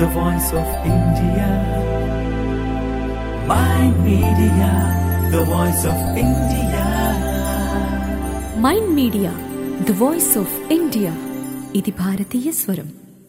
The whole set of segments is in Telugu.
the voice of India. My media, the voice of India. Mind media the voice of India ఇది భారతీయ స్వరం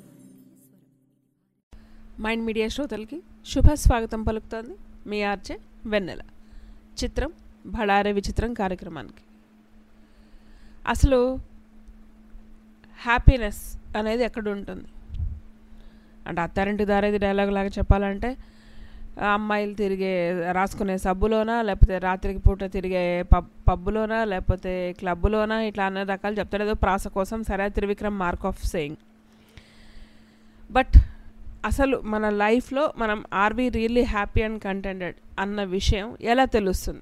మైండ్ మీడియా శ్రోతలకి శుభ స్వాగతం పలుకుతోంది మీ ఆర్జే వెన్నెల చిత్రం భళారే విచిత్రం కార్యక్రమానికి అసలు హ్యాపీనెస్ అనేది ఎక్కడ ఉంటుంది అంటే అత్తారింటి దారేది డైలాగ్ లాగా చెప్పాలంటే ఆ అమ్మాయిలు తిరిగే రాసుకునే సబ్బులోనా లేకపోతే రాత్రికి పూట తిరిగే పబ్ పబ్బులోనా లేకపోతే క్లబ్బులోనా ఇట్లా అన్ని రకాలు చెప్తాడు ఏదో ప్రాస కోసం సరే Trivikram mark of saying but అసలు మన లైఫ్లో మనం are we really happy and contented అన్న విషయం ఎలా తెలుస్తుంది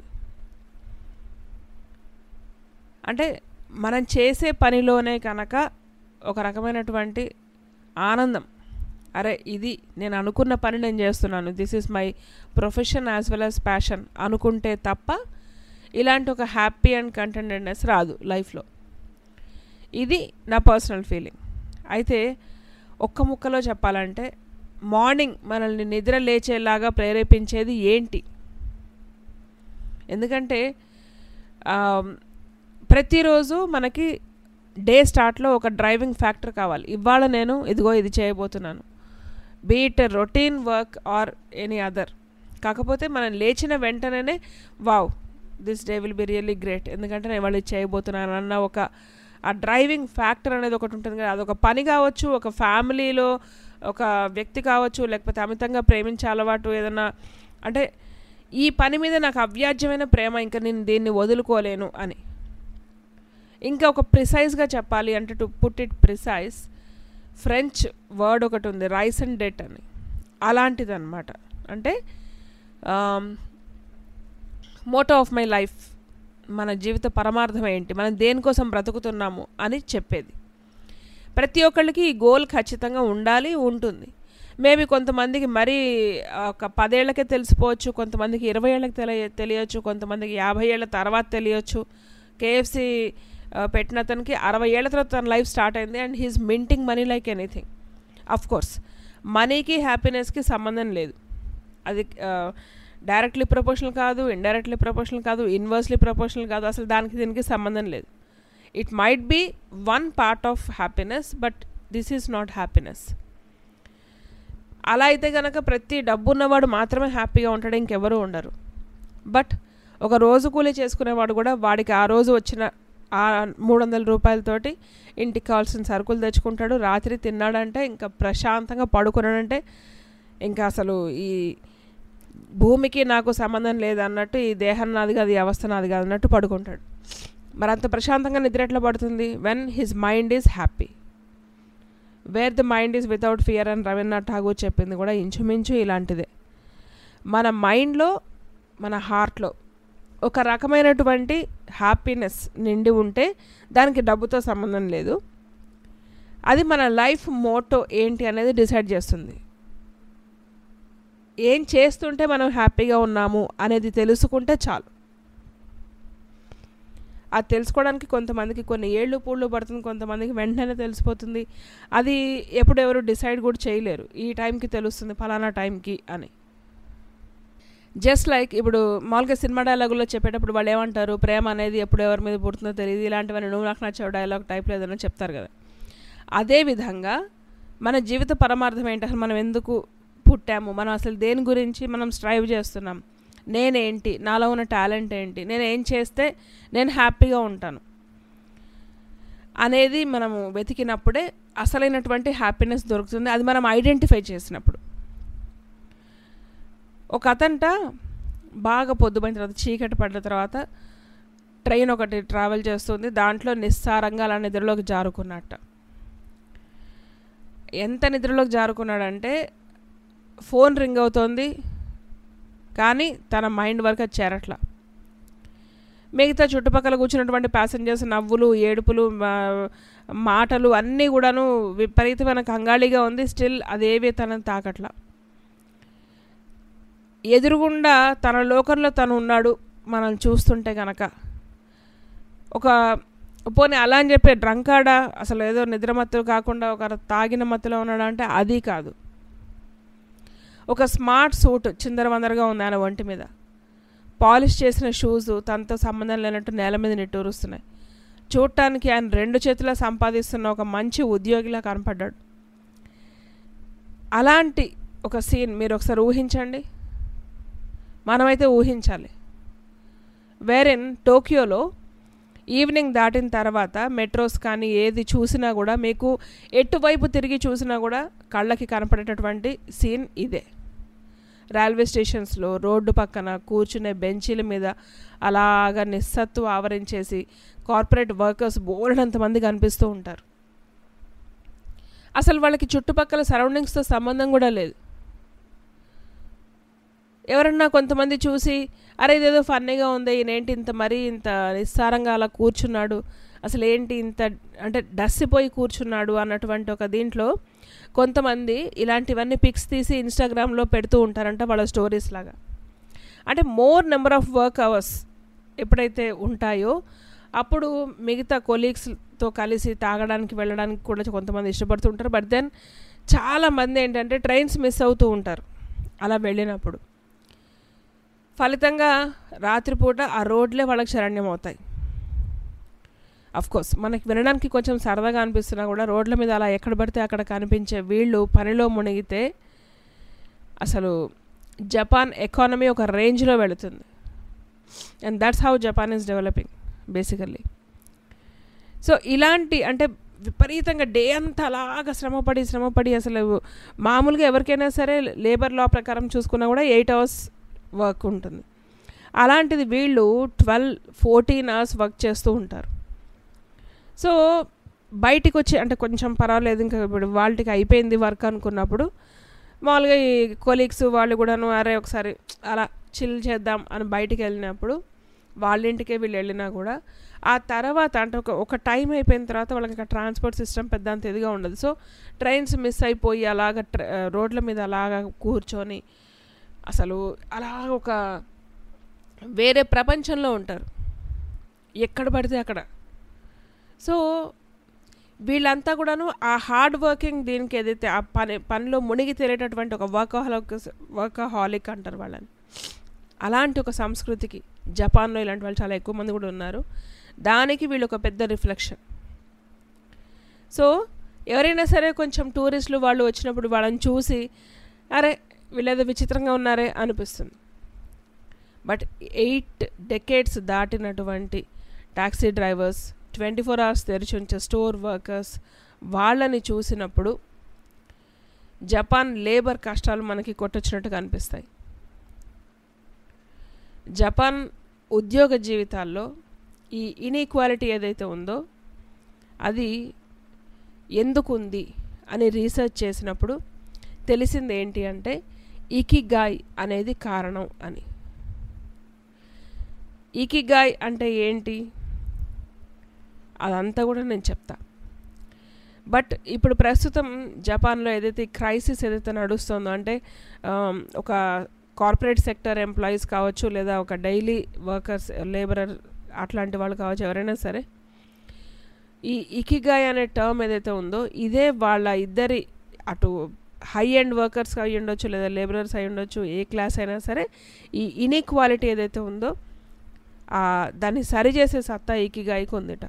అంటే మనం చేసే పనిలోనే కనుక ఒక రకమైనటువంటి ఆనందం అరే ఇది నేను అనుకున్న పని నేను చేస్తున్నాను this is my profession as well as passion అనుకుంటే తప్ప ఇలాంటి ఒక హ్యాపీ అండ్ కంటెంటెడ్నెస్ రాదు లైఫ్లో ఇది నా పర్సనల్ ఫీలింగ్ అయితే ఒక్క ముక్కలో చెప్పాలంటే మార్నింగ్ మనల్ని నిద్ర లేచేలాగా ప్రేరేపించేది ఏంటి ఎందుకంటే ఆ, ప్రతిరోజు మనకి డే స్టార్ట్లో ఒక డ్రైవింగ్ ఫ్యాక్టర్ కావాలి ఇవాళ నేను ఇదిగో ఇది చేయబోతున్నాను beat routine work or any other కాకపోతే మనం లేచిన వెంటనే wow this day will be really great ఎందుకంటే నేను వాళ్ళు ఇది చేయబోతున్నాను అన్న ఒక ఆ డ్రైవింగ్ ఫ్యాక్టర్ అనేది ఒకటి ఉంటుంది కదా అదొక పని కావచ్చు ఒక ఫ్యామిలీలో ఒక వ్యక్తి కావచ్చు లేకపోతే అమితంగా ప్రేమించే అలవాటు ఏదన్నా అంటే ఈ పని మీద నాకు అవ్యాజ్యమైన ప్రేమ ఇంకా నేను దీన్ని వదులుకోలేను అని ఇంకా ఒక ప్రిసైజ్గా చెప్పాలి అంటే to put it precise French word ఒకటి ఉంది రైస్ అండ్ డెట్ అని అలాంటిది అనమాట అంటే మోటో ఆఫ్ మై లైఫ్ మన జీవిత పరమార్థం ఏంటి మనం దేనికోసం బ్రతుకుతున్నాము అని చెప్పేది ప్రతి ఒక్కళ్ళకి ఈ గోల్ ఖచ్చితంగా ఉండాలి ఉంటుంది మేబీ కొంతమందికి మరీ ఒక పదేళ్లకే తెలిసిపోవచ్చు కొంతమందికి ఇరవై ఏళ్ళకి తెలియ తెలియచ్చు కొంతమందికి యాభై ఏళ్ళ తర్వాత తెలియచ్చు కేఎఫ్సి పెట్టిన అతనికి అరవై ఏళ్ళ తర్వాత తన లైఫ్ స్టార్ట్ అయింది and he's minting money like anything of course మనీకి హ్యాపీనెస్కి సంబంధం లేదు అది డైరెక్ట్లీ ప్రపోర్షనల్ కాదు ఇండైరెక్ట్లీ ప్రపోర్షనల్ కాదు ఇన్వర్స్లీ ప్రపోర్షనల్ కాదు అసలు దానికి దీనికి సంబంధం లేదు it might be one part of happiness but this is not happiness అలా అయితే కనుక ప్రతి డబ్బు ఉన్నవాడు మాత్రమే హ్యాపీగా ఉంటాడు ఇంకెవరూ ఉండరు బట్ ఒక రోజు కూలీ చేసుకునేవాడు కూడా వాడికి ఆ రోజు వచ్చిన ఆ మూడు వందల రూపాయలతోటి ఇంటికి కావాల్సిన సరుకులు తెచ్చుకుంటాడు రాత్రి తిన్నాడంటే ఇంకా ప్రశాంతంగా పడుకున్నాడంటే ఇంకా అసలు ఈ భూమికి నాకు సంబంధం లేదన్నట్టు ఈ దేహం నాది కాదు ఈ అవస్థ నాది కాదు అన్నట్టు పడుకుంటాడు మరి అంత ప్రశాంతంగా నిద్ర ఎట్లా పడుతుంది when his mind is happy where the mind is without fear అని రవీంద్రనాథ్ ఠాగూర్ చెప్పింది కూడా ఇంచుమించు ఇలాంటిదే మన మైండ్లో మన హార్ట్లో ఒక రకమైనటువంటి హ్యాపీనెస్ నిండి ఉంటే దానికి డబ్బుతో సంబంధం లేదు అది మన లైఫ్ మోటో ఏంటి అనేది డిసైడ్ చేస్తుంది ఏం చేస్తుంటే మనం హ్యాపీగా ఉన్నాము అనేది తెలుసుకుంటే చాలు అది తెలుసుకోవడానికి కొంతమందికి కొన్ని ఏళ్ళు పూళ్ళు పడుతుంది కొంతమందికి వెంటనే తెలిసిపోతుంది అది ఎప్పుడు ఎవరు డిసైడ్ కూడా చేయలేరు ఈ టైంకి తెలుస్తుంది ఫలానా టైంకి అని జస్ట్ లైక్ ఇప్పుడు మామూలుగా సినిమా డైలాగుల్లో చెప్పేటప్పుడు వాళ్ళు ఏమంటారు ప్రేమ అనేది ఎప్పుడు ఎవరి మీద పుడుతుందో తెలియదు ఇలాంటివన్నీ నువ్వు నాకు నచ్చావు డైలాగ్ టైప్లో ఏదైనా చెప్తారు కదా అదేవిధంగా మన జీవిత పరమార్థం ఏంటి అసలు మనం ఎందుకు పుట్టాము మనం అసలు దేని గురించి మనం స్ట్రైవ్ చేస్తున్నాం నేనేంటి నాలో ఉన్న టాలెంట్ ఏంటి నేను ఏం చేస్తే నేను హ్యాపీగా ఉంటాను అనేది మనము వెతికినప్పుడే అసలైనటువంటి హ్యాపీనెస్ దొరుకుతుంది అది మనం ఐడెంటిఫై చేసినప్పుడు ఒక అతంట బాగా పొద్దుపోయిన తర్వాత చీకటి పడ్డ తర్వాత ట్రైన్ ఒకటి ట్రావెల్ చేస్తుంది దాంట్లో నిస్సారంగా అలా నిద్రలోకి జారుకున్నట్ట ఎంత నిద్రలోకి జారుకున్నాడంటే ఫోన్ రింగ్ అవుతోంది కానీ తన మైండ్ వరకు అది చేరట్లా మిగతా చుట్టుపక్కల కూర్చున్నటువంటి ప్యాసింజర్స్ నవ్వులు ఏడుపులు మా- మాటలు అన్నీ కూడాను విపరీతమైన కంగాళిగా ఉంది స్టిల్ అదేవి తనని తాకట్లా ఎదురుగుండా తన లోకంలో తను ఉన్నాడు మనం చూస్తుంటే గనక ఒక పోనీ అలా అని చెప్పి డ్రంకాడా అసలు ఏదో నిద్ర మత్తులు కాకుండా ఒక తాగిన మత్తులో ఉన్నాడా అంటే అది కాదు ఒక స్మార్ట్ సూట్ చిందరవందరగా ఉంది ఆయన ఒంటి మీద పాలిష్ చేసిన షూస్ తనతో సంబంధం లేనట్టు నేల మీద నిట్టూరుస్తున్నాయి చూడటానికి ఆయన రెండు చేతుల సంపాదిస్తున్న ఒక మంచి ఉద్యోగిలా కనపడ్డాడు అలాంటి ఒక సీన్ మీరు ఒకసారి ఊహించండి మనమైతే ఊహించాలి వేరెన్ టోక్యోలో ఈవినింగ్ దాటిన తర్వాత మెట్రోస్ కానీ ఏది చూసినా కూడా మీకు ఎటువైపు తిరిగి చూసినా కూడా కళ్ళకి కనపడేటటువంటి సీన్ ఇదే రైల్వే స్టేషన్స్లో రోడ్డు పక్కన కూర్చునే బెంచీల మీద అలాగా నిస్సత్వ ఆవరించేసి కార్పొరేట్ వర్కర్స్ బోల్డంతమంది కనిపిస్తూ ఉంటారు అసలు వాళ్ళకి చుట్టుపక్కల సరౌండింగ్స్తో సంబంధం కూడా లేదు ఎవరన్నా కొంతమంది చూసి అరే ఇదేదో ఫన్నీగా ఉంది ఈయనేంటి ఇంత మరీ ఇంత నిస్సారంగా అలా కూర్చున్నాడు అసలు ఏంటి ఇంత అంటే డస్సిపోయి కూర్చున్నాడు అన్నటువంటి ఒక దీంట్లో కొంతమంది ఇలాంటివన్నీ పిక్స్ తీసి ఇన్స్టాగ్రామ్లో పెడుతూ ఉంటారంట వాళ్ళ స్టోరీస్ లాగా అంటే more number of work hours ఎప్పుడైతే ఉంటాయో అప్పుడు మిగతా కొలీగ్స్తో కలిసి తాగడానికి వెళ్ళడానికి కూడా కొంతమంది ఇష్టపడుతుంటారు బట్ దెన్ చాలామంది ఏంటంటే ట్రైన్స్ మిస్ అవుతూ ఉంటారు అలా వెళ్ళినప్పుడు ఫలితంగా రాత్రిపూట ఆ రోడ్లే వాళ్ళకి శరణ్యం అవుతాయి కోర్స్ మనకి వినడానికి కొంచెం సరదాగా అనిపిస్తున్నా కూడా రోడ్ల మీద అలా ఎక్కడ పడితే అక్కడ కనిపించే వీళ్ళు పనిలో మునిగితే అసలు జపాన్ ఎకానమీ ఒక రేంజ్లో వెళుతుంది and that's how Japan is developing basically so ఇలాంటి అంటే విపరీతంగా డే అంతా అలాగా శ్రమపడి శ్రమపడి అసలు మామూలుగా ఎవరికైనా సరే లేబర్ లా ప్రకారం చూసుకున్నా కూడా ఎయిట్ అవర్స్ వర్క్ ఉంటుంది అలాంటిది వీళ్ళు ట్వెల్వ్ ఫోర్టీన్ అవర్స్ వర్క్ చేస్తూ ఉంటారు సో బయటికి వచ్చి అంటే కొంచెం పర్వాలేదు ఇంకా ఇప్పుడు వాళ్ళకి అయిపోయింది వర్క్ అనుకున్నప్పుడు మామూలుగా ఈ కొలీగ్స్ వాళ్ళు కూడాను అరే ఒకసారి అలా చిల్ చేద్దాం అని బయటికి వెళ్ళినప్పుడు వాళ్ళ ఇంటికే వీళ్ళు వెళ్ళినా కూడా ఆ తర్వాత అంటే ఒక ఒక టైం అయిపోయిన తర్వాత వాళ్ళకి ఇంకా ట్రాన్స్పోర్ట్ సిస్టమ్ పెద్ద అంత ఇదిగా ఉండదు సో ట్రైన్స్ మిస్ అయిపోయి అలాగ రోడ్ల మీద అలాగా కూర్చొని అసలు అలా ఒక వేరే ప్రపంచంలో ఉంటారు ఎక్కడ పడితే అక్కడ సో వీళ్ళంతా కూడాను ఆ హార్డ్ వర్కింగ్ దీనికి ఏదైతే ఆ పని పనిలో మునిగి తేలేటటువంటి ఒక వర్కహాలిక్ వర్కహాలిక్ అంటారు వాళ్ళని అలాంటి ఒక సంస్కృతికి జపాన్లో ఇలాంటి వాళ్ళు చాలా ఎక్కువ మంది కూడా ఉన్నారు దానికి వీళ్ళు ఒక పెద్ద రిఫ్లెక్షన్ సో ఎవరైనా సరే కొంచెం టూరిస్టులు వాళ్ళు వచ్చినప్పుడు వాళ్ళని చూసి అరే వీళ్ళేదో విచిత్రంగా ఉన్నారే అనిపిస్తుంది బట్ ఎయిట్ డెకేడ్స్ దాటినటువంటి taxi drivers twenty four hours తెరిచి ఉంచే స్టోర్ వర్కర్స్ వాళ్ళని చూసినప్పుడు జపాన్ లేబర్ కష్టాలు మనకి కొట్టొచ్చినట్టుగా అనిపిస్తాయి జపాన్ ఉద్యోగ జీవితాల్లో ఈ ఇన్ఈక్వాలిటీ ఏదైతే ఉందో అది ఎందుకు ఉంది అని రీసెర్చ్ చేసినప్పుడు తెలిసింది ఏంటి అంటే ఇకిగాయ్ అనేది కారణం అని ఇకిగాయ్ అంటే ఏంటి అదంతా కూడా నేను చెప్తా బట్ ఇప్పుడు ప్రస్తుతం జపాన్లో ఏదైతే క్రైసిస్ ఏదైతే నడుస్తుందో అంటే ఒక కార్పొరేట్ సెక్టర్ ఎంప్లాయీస్ కావచ్చు లేదా ఒక డైలీ వర్కర్స్ లేబరర్ అట్లాంటి వాళ్ళు కావచ్చు ఎవరైనా సరే ఈ ఇకిగాయ్ అనే టర్మ్ ఏదైతే ఉందో ఇదే వాళ్ళ ఇద్దరి అటు హై ఎండ్ వర్కర్స్ అయి ఉండొచ్చు లేదా లేబరర్స్ అయి ఉండొచ్చు ఏ క్లాస్ అయినా సరే ఈ ఇన్ఈక్వాలిటీ ఏదైతే ఉందో దాన్ని సరిచేసే సత్తా ఇకిగాయకి ఉందిట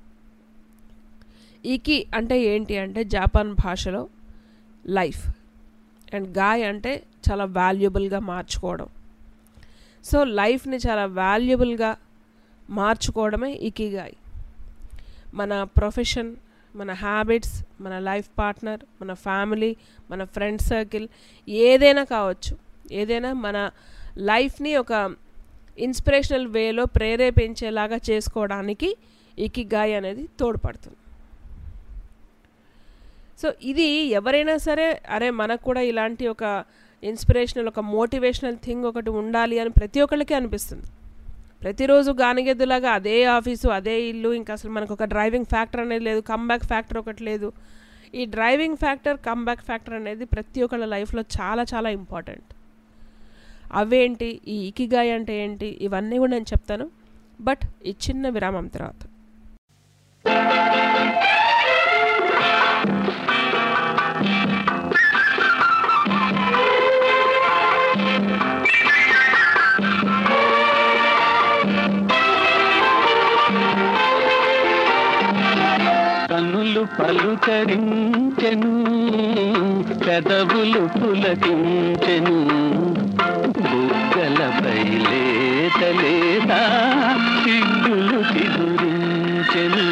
ఈకి అంటే ఏంటి అంటే జాపాన్ భాషలో లైఫ్ అండ్ గాయ్ అంటే చాలా వాల్యుబుల్గా మార్చుకోవడం సో లైఫ్ని చాలా వాల్యుబుల్గా మార్చుకోవడమే ఇకిగాయ్ మన ప్రొఫెషన్ మన హ్యాబిట్స్ మన లైఫ్ పార్ట్నర్ మన ఫ్యామిలీ మన ఫ్రెండ్ సర్కిల్ ఏదైనా కావచ్చు ఏదైనా మన లైఫ్ని ఒక ఇన్స్పిరేషనల్ వేలో ప్రేరేపించేలాగా చేసుకోవడానికి ఇకిగాయ్ అనేది తోడ్పడుతుంది సో ఇది ఎవరైనా సరే అరే మనకు కూడా ఇలాంటి ఒక ఇన్స్పిరేషనల్ ఒక మోటివేషనల్ థింగ్ ఒకటి ఉండాలి అని ప్రతి ఒక్కళ్ళకి అనిపిస్తుంది ప్రతిరోజు గానిగెద్దులాగా అదే ఆఫీసు అదే ఇల్లు ఇంకా అసలు మనకు ఒక డ్రైవింగ్ ఫ్యాక్టర్ అనేది లేదు కమ్బ్యాక్ ఫ్యాక్టర్ ఒకటి లేదు ఈ డ్రైవింగ్ ఫ్యాక్టర్ కమ్బ్యాక్ ఫ్యాక్టర్ అనేది ప్రతి ఒక్కళ్ళ లైఫ్లో చాలా చాలా ఇంపార్టెంట్ అవేంటి ఈ ఇకిగాయ్ అంటే ఏంటి ఇవన్నీ కూడా నేను చెప్తాను బట్ ఈ చిన్న విరామం తర్వాత పలుకరించెను పెదవులు పులకించెను బుగ్గలపై లేత లేత సిగ్గులు చిగురించెను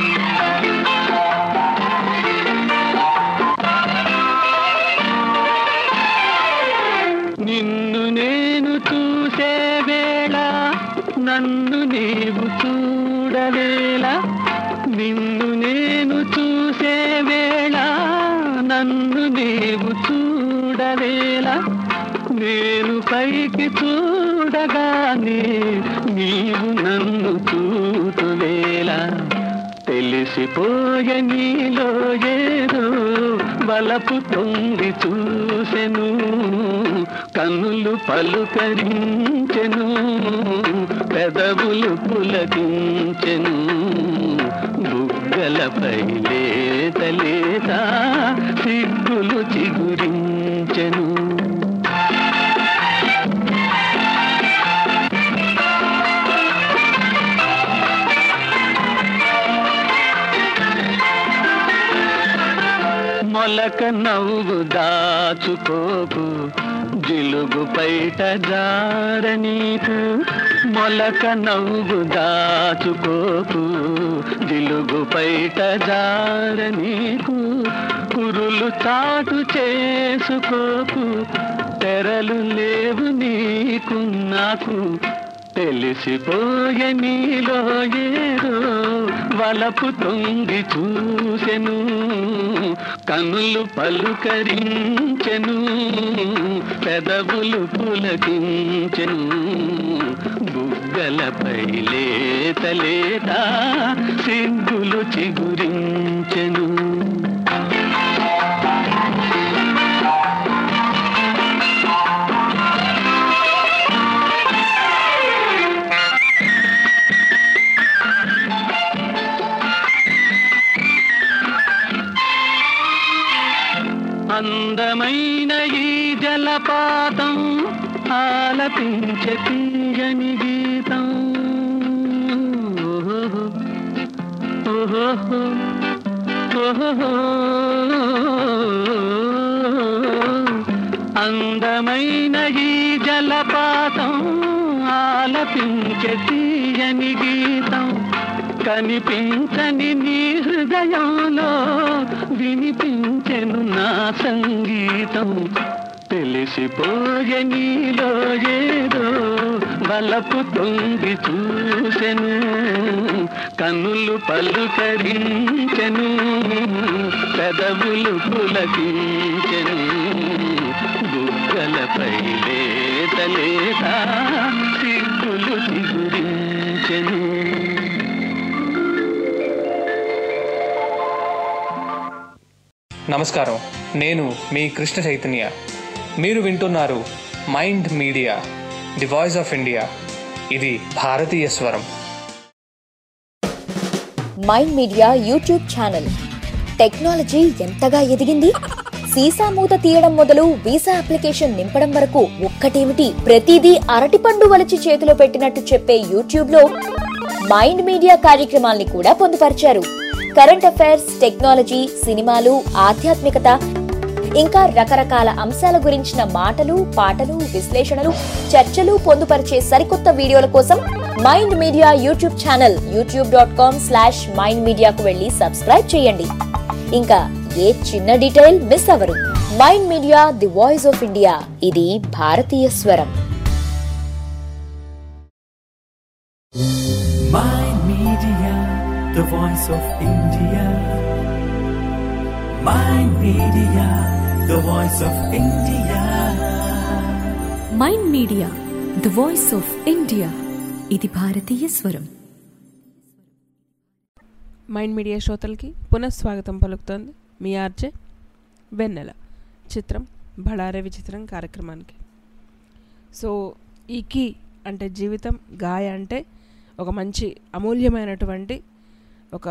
నిన్ను నేను చూసే వేళ నన్ను నీవు చూడలేలా నిన్ను నేను చూసే వేళ నన్ను నీవు చూడలేలా నేను పైకి చూడగానే నీవు నన్ను చూతువేలా తెలిసిపోయే నీలో ఏదో బలపు తొంగి చూసెను కన్నులు పలుకరించెను పెదవులు పులకించెను బుగ్గలపై లేత లేత సిగ్గులు చిగురించెను మొలక నవ్వు దాచుకోకు జిలుగు పైట జారనీకు మొలక నవ్వు దాచుకోకు జిలుగు పైట జారనీకు కురులు చాటు చేసుకోకు తెరలు లేవు నీకు నాకు తెలిసిపోయే నీలో ఏదో వలపు తొంగి చూసెను కనులు పలుకరించెను పెదవులు పులకించెను బుగ్గలపై లేత లేత సిగ్గులు చిగురించెను అందమైన ఈ జలపాతం ఆలపించే తీయని గీతం ఓహో ఓహో ఓహో అందమైన ఈ జలపాతం ఆలపించే తీయని గీతం కనిపించని నీ హృదయంలో వినిపించెను నా సంగీతం తెలిసిపోయే నీలో ఏదో బలపు తొంగి చూసెను కన్నులు పలుకరించెను పెదవులు పులకించెను బుగ్గలపై లేత లేత సిగ్గులు చిగురించెను నమస్కారం నేను మీ కృష్ణ చైతన్య మీరు వింటున్నారు Mind Media the voice of India ఇది భారతీయ స్వరం Mind Media YouTube channel technology ఎంతగా ఎదిగింది సీసా మూత తీయడం మొదలు వీసా అప్లికేషన్ నింపడం వరకు ఒక్కటేమిటి ప్రతిదీ అరటిపండు వలిచి చేతిలో పెట్టినట్టు చెప్పే యూట్యూబ్ లో మైండ్ మీడియా కార్యక్రమాల్ని కూడా పొందుపరిచారు కరెంట్ అఫైర్స్ టెక్నాలజీ సినిమాలు ఆధ్యాత్మికత ఇంకా రకరకాల అంశాల గురించిన మాటలు పాటలు విశ్లేషణలు చర్చలు పొందుపరిచే సరికొత్త వీడియోల కోసం Mind Media YouTube channel YouTube dot com slash Mind మీడియాకు వెళ్ళి సబ్స్క్రైబ్ చేయండి ఇంకా ఏ చిన్న డీటెయిల్ మిస్ అవరు Mind Media the voice of India ఇది భారతీయ స్వరం Mind Media, the voice of India. Mind Media, the voice of India. Mind media the voice of India ఇది భారతీయ స్వరం మైండ్ మీడియా శ్రోతలకి పునఃస్వాగతం పలుకుతోంది మీ ఆర్జే వెన్నెల చిత్రం బళారే విచిత్రం కార్యక్రమానికి సో ఈ కీ అంటే జీవితం గాయ అంటే ఒక మంచి అమూల్యమైనటువంటి ఒక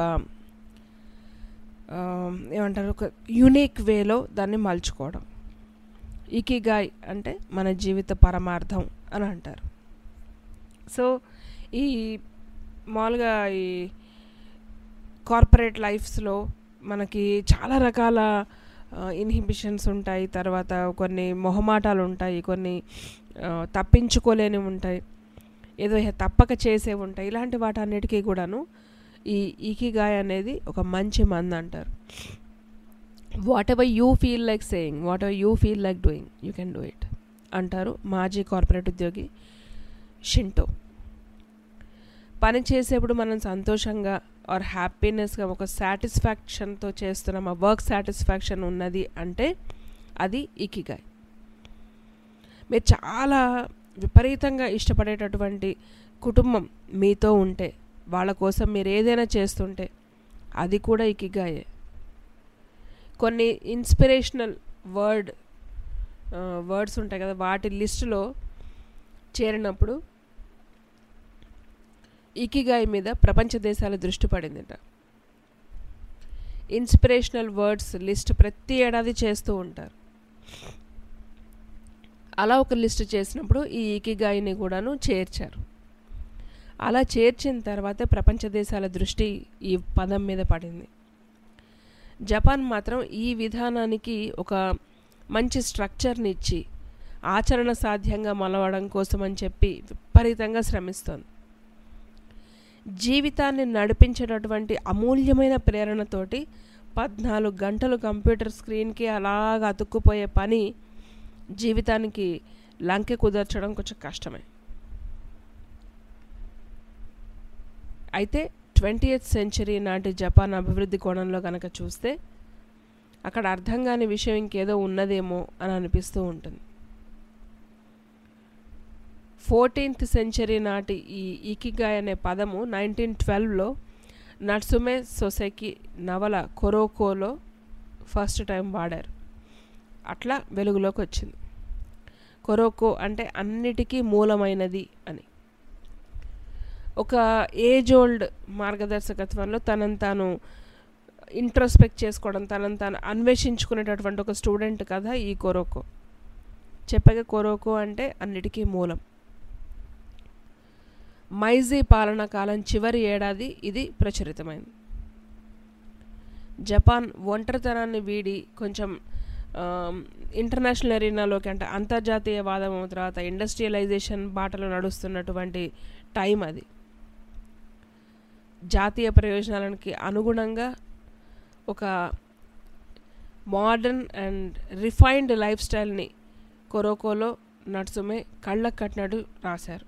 ఆ, ఏమంటారు ఒక యునిక్ వేలో దాన్ని మలుచుకోవడం ఇకిగాయ్ అంటే మన జీవిత పరమార్థం అని అంటారు సో ఈ మామూలుగా ఈ కార్పొరేట్ లైఫ్స్లో మనకి చాలా రకాల ఇన్హిబిషన్స్ ఉంటాయి తర్వాత కొన్ని మొహమాటాలు ఉంటాయి కొన్ని ఆ, తప్పించుకోలేనివి ఉంటాయి ఏదో హె- తప్పక చేసేవి ఉంటాయి ఇలాంటి వాటన్నిటికీ కూడాను ఈ ఈకిగాయ్ అనేది ఒక మంచి మంది అంటారు whatever you feel like saying whatever you feel like doing you can do it అంటారు మాజీ కార్పొరేట్ ఉద్యోగి షింటో పని చేసేప్పుడు మనం సంతోషంగా ఆర్ హ్యాపీనెస్గా ఒక సాటిస్ఫాక్షన్తో చేస్తున్నాం ఆ వర్క్ సాటిస్ఫాక్షన్ ఉన్నది అంటే అది ఇకిగాయ్ మీరు చాలా విపరీతంగా ఇష్టపడేటటువంటి కుటుంబం మీతో ఉంటే వాళ్ళ కోసం మీరు ఏదైనా చేస్తుంటే అది కూడా ఇకిగాయే కొన్ని ఇన్స్పిరేషనల్ వర్డ్ వర్డ్స్ ఉంటాయి కదా వాటి లిస్టులో చేరినప్పుడు ఇకిగాయ్ మీద ప్రపంచ దేశాల దృష్టి పడిందిట ఇన్స్పిరేషనల్ వర్డ్స్ లిస్ట్ ప్రతి ఏడాది చేస్తూ ఉంటారు అలా ఒక లిస్ట్ చేసినప్పుడు ఈ ఇకిగాయిని కూడాను చేర్చారు అలా చేర్చిన తర్వాత ప్రపంచ దేశాల దృష్టి ఈ పదం మీద పడింది జపాన్ మాత్రం ఈ విధానానికి ఒక మంచి స్ట్రక్చర్ని ఇచ్చి ఆచరణ సాధ్యంగా మలవడం కోసం అని చెప్పి విపరీతంగా శ్రమిస్తోంది జీవితాన్ని నడిపించేటటువంటి అమూల్యమైన ప్రేరణతోటి పద్నాలుగు గంటలు కంప్యూటర్ స్క్రీన్కి అలాగ అతుక్కుపోయే పని జీవితానికి లంకె కుదర్చడం కొంచెం కష్టమే అయితే ట్వంటీ ఎయిత్ సెంచరీ నాటి జపాన్ అభివృద్ధి కోణంలో కనుక చూస్తే అక్కడ అర్థం కాని విషయం ఇంకేదో ఉన్నదేమో అని అనిపిస్తూ ఉంటుంది ఫోర్టీన్త్ సెంచరీ నాటి ఈ ఇకిగాయ్ అనే పదము నైన్టీన్ ట్వెల్వ్లో నట్సుమే సొసైకి నవల కొరోకోలో ఫస్ట్ టైం వాడారు అట్లా వెలుగులోకి వచ్చింది కొరోకో అంటే అన్నిటికీ మూలమైనది అని ఒక ఏజ్ ఓల్డ్ మార్గదర్శకత్వంలో తనను తాను ఇంట్రోస్పెక్ట్ చేసుకోవడం తనను తాను అన్వేషించుకునేటటువంటి ఒక స్టూడెంట్ కథ ఈ కొరోకో చెప్పగా కొరోకో అంటే అన్నిటికీ మూలం మైజీ పాలనా కాలం చివరి ఏడాది ఇది ప్రచురితమైంది జపాన్ ఒంటరితనాన్ని వీడి కొంచెం ఇంటర్నేషనల్ ఎరీనాలోకి అంటే అంతర్జాతీయవాదం తర్వాత ఇండస్ట్రియలైజేషన్ బాటలో నడుస్తున్నటువంటి టైం అది జాతీయ ప్రయోజనాలకి అనుగుణంగా ఒక మోడర్న్ అండ్ రిఫైన్డ్ లైఫ్ స్టైల్ని కొరోకోలో నడుసుమే కళ్ళకు కట్టినట్టు రాశారు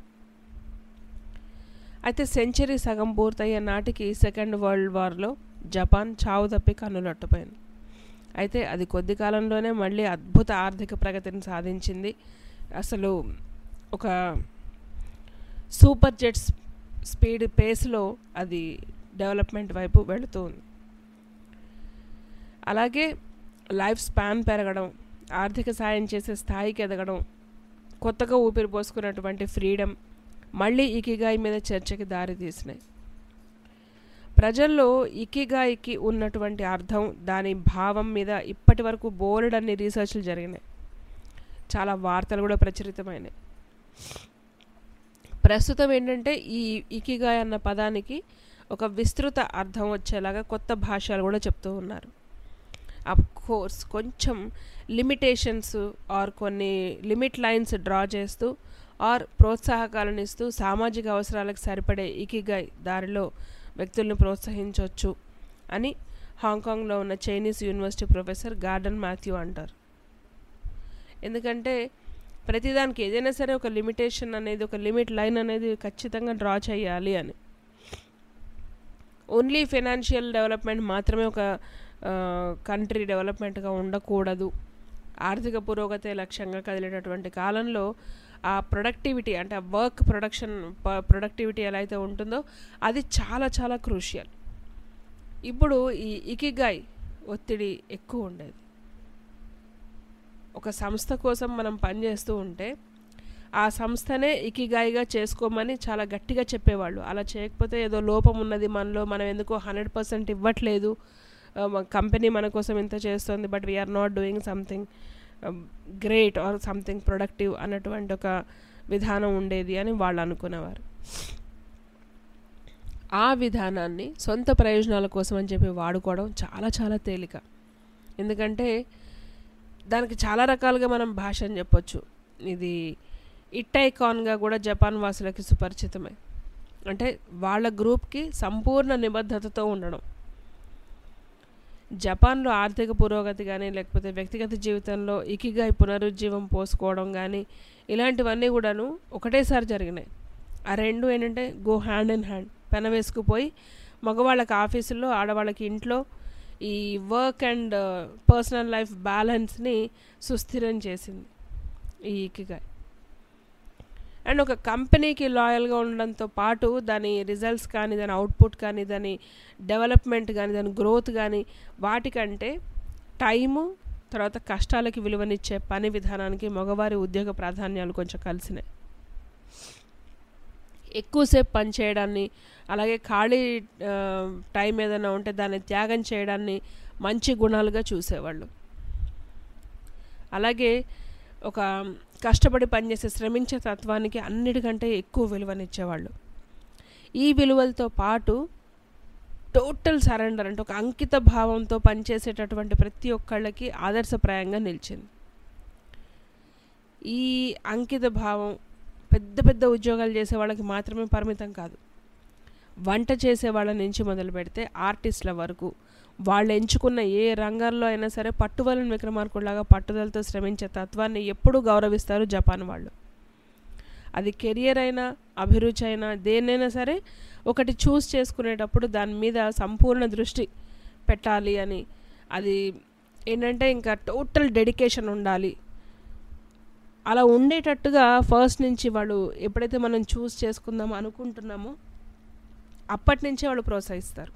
అయితే సెంచరీ సగం పూర్తయ్యే నాటికి సెకండ్ వరల్డ్ వార్లో జపాన్ చావు తప్పి కన్నులట్టుపోయింది అయితే అది కొద్ది కాలంలోనే మళ్ళీ అద్భుత ఆర్థిక ప్రగతిని సాధించింది అసలు ఒక సూపర్ జెట్స్ స్పీడ్ పేస్లో అది డెవలప్మెంట్ వైపు వెళుతూ ఉంది అలాగే లైఫ్ స్పాన్ పెరగడం ఆర్థిక సాయం చేసే స్థాయికి ఎదగడం కొత్తగా ఊపిరి పోసుకున్నటువంటి ఫ్రీడమ్ మళ్ళీ ఇకిగాయి మీద చర్చకి దారి తీసినాయి ప్రజల్లో ఇకిగాయికి ఉన్నటువంటి అర్థం దాని భావం మీద ఇప్పటి వరకు బోలెడన్ని రీసెర్చ్లు జరిగినాయి చాలా వార్తలు కూడా ప్రచురితమైనాయి ప్రస్తుతం ఏంటంటే ఈ ఇకిగాయ్ అన్న పదానికి ఒక విస్తృత అర్థం వచ్చేలాగా కొత్త భాషలు కూడా చెప్తూ ఉన్నారు అఫ్ కోర్స్ కొంచెం లిమిటేషన్స్ ఆర్ కొన్ని లిమిట్ లైన్స్ డ్రా చేస్తూ ఆర్ ప్రోత్సాహకాలను ఇస్తూ సామాజిక అవసరాలకు సరిపడే ఇకిగాయ్ దారిలో వ్యక్తుల్ని ప్రోత్సహించవచ్చు అని హాంకాంగ్లో ఉన్న Chinese university professor Gordon Mathews అంటారు ఎందుకంటే ప్రతిదానికి ఏదైనా సరే ఒక లిమిటేషన్ అనేది ఒక లిమిట్ లైన్ అనేది ఖచ్చితంగా డ్రా చేయాలి అని ఓన్లీ ఫైనాన్షియల్ డెవలప్మెంట్ మాత్రమే ఒక కంట్రీ డెవలప్మెంట్గా ఉండకూడదు ఆర్థిక పురోగతి లక్ష్యంగా కదిలేటటువంటి కాలంలో ఆ ప్రొడక్టివిటీ అంటే ఆ వర్క్ ప్రొడక్షన్ ప్రొడక్టివిటీ ఎలా అయితే ఉంటుందో అది చాలా చాలా క్రూషియల్ ఇప్పుడు ఈ ఇకిగాయ్ ఒత్తిడి ఎక్కువ ఉండేది ఒక సంస్థ కోసం మనం పనిచేస్తూ ఉంటే ఆ సంస్థనే ఇకిగాయిగా చేసుకోమని చాలా గట్టిగా చెప్పేవాళ్ళు అలా చేయకపోతే ఏదో లోపం ఉన్నది మనలో మనం ఎందుకో హండ్రెడ్ పర్సెంట్ ఇవ్వట్లేదు కంపెనీ మన కోసం ఇంత చేస్తుంది but we are not doing something great or something productive అన్నటువంటి ఒక విధానం ఉండేది అని వాళ్ళు అనుకునేవారు ఆ విధానాన్ని సొంత ప్రయోజనాల కోసం అని చెప్పి వాడుకోవడం చాలా చాలా తేలిక ఎందుకంటే దానికి చాలా రకాలుగా మనం భాష అని చెప్పొచ్చు ఇది ఇట్టైకాన్గా కూడా జపాన్ వాసులకి సుపరిచితమే అంటే వాళ్ళ గ్రూప్కి సంపూర్ణ నిబద్ధతతో ఉండడం జపాన్లో ఆర్థిక పురోగతి కానీ లేకపోతే వ్యక్తిగత జీవితంలో ఇకిగాయి పునరుజ్జీవం పోసుకోవడం కానీ ఇలాంటివన్నీ కూడాను ఒకటేసారి జరిగినాయి ఆ రెండు ఏంటంటే గో హ్యాండ్ ఇన్ హ్యాండ్ పెన వేసుకుపోయి మగవాళ్ళకి ఆఫీసుల్లో ఆడవాళ్ళకి ఇంట్లో ఈ వర్క్ అండ్ పర్సనల్ లైఫ్ బ్యాలెన్స్ని సుస్థిరం చేసింది ఈ ఇకిగాయ్ అండ్ ఒక కంపెనీకి లాయల్గా ఉండడంతో పాటు దాని రిజల్ట్స్ కానీ దాని అవుట్పుట్ కానీ దాని డెవలప్మెంట్ కానీ దాని గ్రోత్ కానీ వాటికంటే టైము తర్వాత కష్టాలకి విలువనిచ్చే పని విధానానికి మగవారి ఉద్యోగ ప్రాధాన్యాలు కొంచెం కలిసినాయి ఎక్కువసేపు పని చేయడాన్ని అలాగే ఖాళీ ఆ, టైం ఏదైనా ఉంటే దాన్ని త్యాగం చేయడాన్ని మంచి గుణాలుగా చూసేవాళ్ళు అలాగే ఒక కష్టపడి పనిచేసే శ్రమించే తత్వానికి అన్నిటికంటే ఎక్కువ విలువనిచ్చేవాళ్ళు ఈ విలువలతో పాటు టోటల్ సరెండర్ అంటే ఒక అంకిత భావంతో పనిచేసేటటువంటి ప్రతి ఒక్కళ్ళకి ఆదర్శప్రాయంగా నిలిచింది ఈ అంకిత భావం పెద్ద పెద్ద ఉద్యోగాలు చేసే వాళ్ళకి మాత్రమే పరిమితం కాదు వంట చేసే వాళ్ళ నుంచి మొదలు పెడితే ఆర్టిస్టుల వరకు వాళ్ళు ఎంచుకున్న ఏ రంగంలో అయినా సరే పట్టుదలని విక్రమార్కుడిలాగా పట్టుదలతో శ్రమించే తత్వాన్ని ఎప్పుడూ గౌరవిస్తారు జపాన్ వాళ్ళు అది కెరియర్ అయినా అభిరుచి అయినా దేన్నైనా సరే ఒకటి చూస్ చేసుకునేటప్పుడు దాని మీద సంపూర్ణ దృష్టి పెట్టాలి అని అది ఏంటంటే ఇంకా టోటల్ డెడికేషన్ ఉండాలి అలా ఉండేటట్టుగా ఫస్ట్ నుంచి వాళ్ళు ఎప్పుడైతే మనం చూస్ చేసుకుందాం అనుకుంటున్నామో అప్పటి నుంచే వాళ్ళు ప్రోత్సహిస్తారు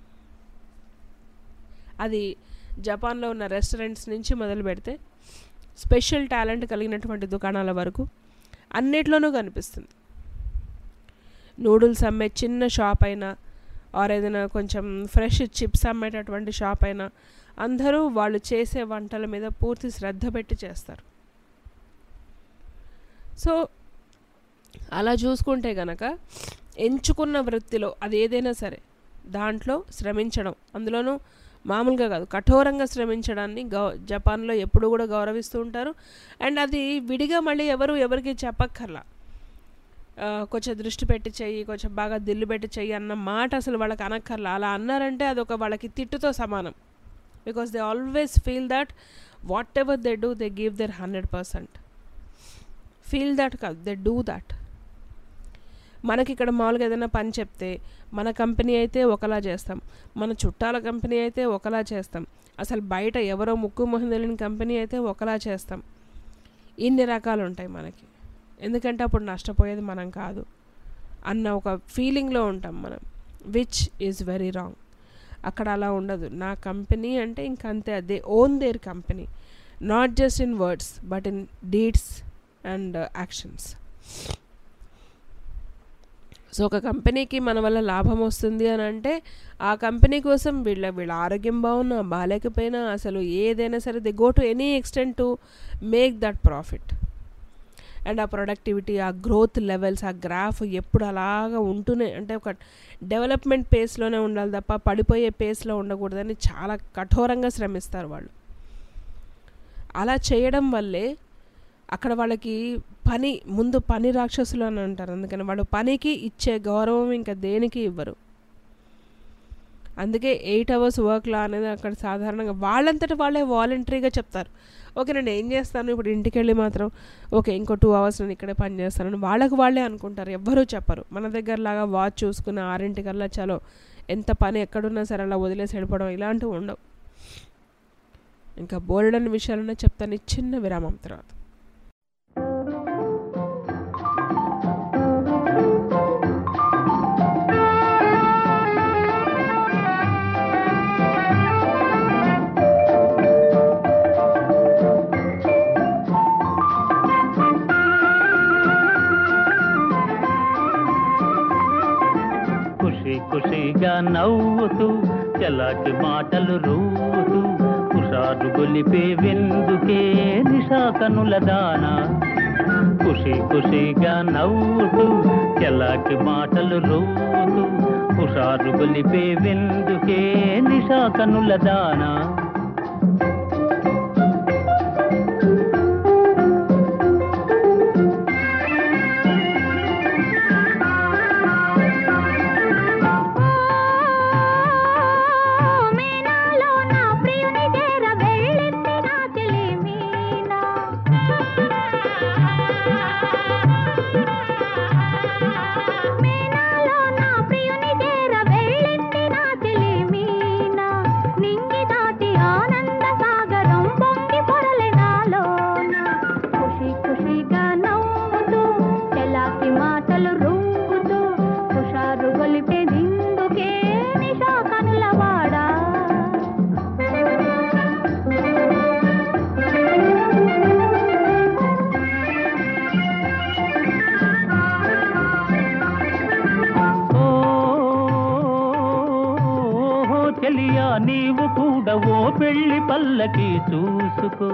అది జపాన్లో ఉన్న రెస్టారెంట్స్ నుంచి మొదలు పెడితే స్పెషల్ టాలెంట్ కలిగినటువంటి దుకాణాల వరకు అన్నిట్లోనూ కనిపిస్తుంది నూడిల్స్ అమ్మే చిన్న షాప్ అయినా ఆర్ ఏదైనా కొంచెం ఫ్రెష్ చిప్స్ అమ్మేటటువంటి షాప్ అయినా అందరూ వాళ్ళు చేసే వంటల మీద పూర్తి శ్రద్ధ పెట్టి చేస్తారు సో అలా చూసుకుంటే గనక ఎంచుకున్న వృత్తిలో అది ఏదైనా సరే దాంట్లో శ్రమించడం అందులోనూ మామూలుగా కాదు కఠోరంగా శ్రమించడాన్ని గౌ జపాన్లో ఎప్పుడు కూడా గౌరవిస్తూ ఉంటారు అండ్ అది విడిగా మళ్ళీ ఎవరు ఎవరికి చెప్పక్కర్లా ఆ, కొంచెం దృష్టి పెట్టి చెయ్యి కొంచెం బాగా దిల్లు పెట్టి చెయ్యి అన్న మాట అసలు వాళ్ళకి అనక్కర్లా అలా అన్నారంటే అదొక వాళ్ళకి తిట్టుతో సమానం because they always feel that whatever they do they give their hundred percent feel that కాదు దే డూ దట్ మనకి ఇక్కడ మామూలుగా ఏదైనా పని చెప్తే మన కంపెనీ అయితే ఒకలా చేస్తాం మన చుట్టాల కంపెనీ అయితే ఒకలా చేస్తాం అసలు బయట ఎవరో ముక్కు మొహం తెలియని కంపెనీ అయితే ఒకలా చేస్తాం ఇన్ని రకాలు ఉంటాయి మనకి ఎందుకంటే అప్పుడు నష్టపోయేది మనం కాదు అన్న ఒక ఫీలింగ్లో ఉంటాం మనం విచ్ ఈజ్ వెరీ రాంగ్ అక్కడ అలా ఉండదు నా కంపెనీ అంటే ఇంక అంతే they own their company not just in words but in deeds and actions so ఒక కంపెనీకి మన వల్ల లాభం వస్తుంది అని అంటే ఆ కంపెనీ కోసం వీళ్ళ వీళ్ళ ఆరోగ్యం బాగున్నా బాగాలేకపోయినా అసలు ఏదైనా సరే they go to any extent to make that profit and ఆ ప్రొడక్టివిటీ ఆ గ్రోత్ లెవెల్స్ ఆ గ్రాఫ్ ఎప్పుడు అలాగా ఉంటూనే అంటే ఒక డెవలప్మెంట్ పేస్లోనే ఉండాలి తప్ప పడిపోయే పేస్లో ఉండకూడదని చాలా కఠోరంగా శ్రమిస్తారు వాళ్ళు అలా చేయడం వల్లే అక్కడ వాళ్ళకి పని ముందు పని రాక్షసులు అని అంటారు అందుకని వాళ్ళు పనికి ఇచ్చే గౌరవం ఇంకా దేనికి ఇవ్వరు అందుకే ఎయిట్ అవర్స్ వర్క్ లా అనేది అక్కడ సాధారణంగా వాళ్ళంతటి వాళ్ళే వాలంటరీగా చెప్తారు ఓకే నేను ఏం చేస్తాను ఇప్పుడు ఇంటికి వెళ్ళి మాత్రం ఓకే ఇంకో టూ అవర్స్ నేను ఇక్కడే పని చేస్తానని వాళ్ళకి వాళ్ళే అనుకుంటారు ఎవ్వరూ చెప్పరు మన దగ్గర లాగా వాచ్ చూసుకుని ఆరింటికల్లా చలో ఎంత పని ఎక్కడున్నా సరే అలా వదిలేసి వెళ్ళిపోవడం ఇలాంటివి ఉండవు ఇంకా బోల్డన్ విషయాలనే చెప్తాను ఈ చిన్న విరామం తర్వాత ఖుషి ఖుషిగా నవ్వుతూ చలాటి మాటలు రూతూ హుషారు గొలిపే వెందుకే నిషా కనుల దాన ఖుషి ఖుషి ఖుషిగా నవ్వుతూ చెలాకి మాటలు రూతూ హుషారు గొలిపే విందుకే నిషా కనుల దానా మీనాలో నా ప్రియుని చేర వెళ్ళింది నా చెలి మీనా మీనాలో నా ప్రియుని చేర వెళ్ళింది నా చెలి మీనా నింగి దాటి ఆనంద సాగరం పొంగి పొరలే నాలోన ఖుషి ఖుషిగా నవ్వుతూ చెలాకి మాటలు రూపుతూ హుషారు గొలిపే దిందుకే నిషా కనులవాడా ఓహో చెలియా నీవు కూడా ఓ పెళ్లి పల్లకి చూసుకో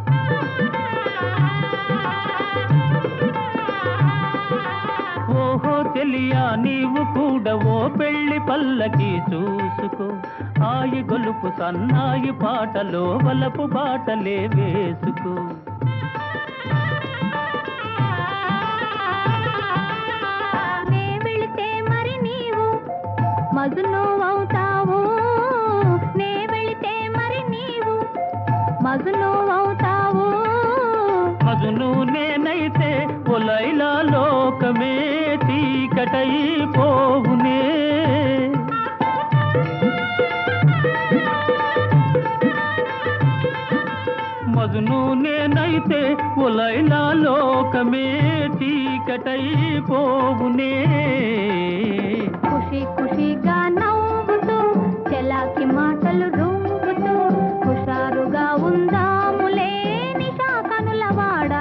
ఓహో చెలియా నీవు కూడా ఓ పెళ్లి పల్లకి చూసుకో ఆయి గొలుపు సన్నాయి పాటలో వలపు బాటలే వేసుకో నే వెళితే మరి నీవు మజును అవుతావు నే వెళితే మరి నీవు మజును అవుతావు మగును నేనైతే ఒలైలా లోకమే చీకటై పోవునే మగును నేనైతే ఒలైలా లోకమే చీకటై పోవునే ఖుషి ఖుషిగా నవ్వుతూ చెలాకి మాటలు రూపుతూ హుషారుగా ఉందాములే నిషా కనులవాడా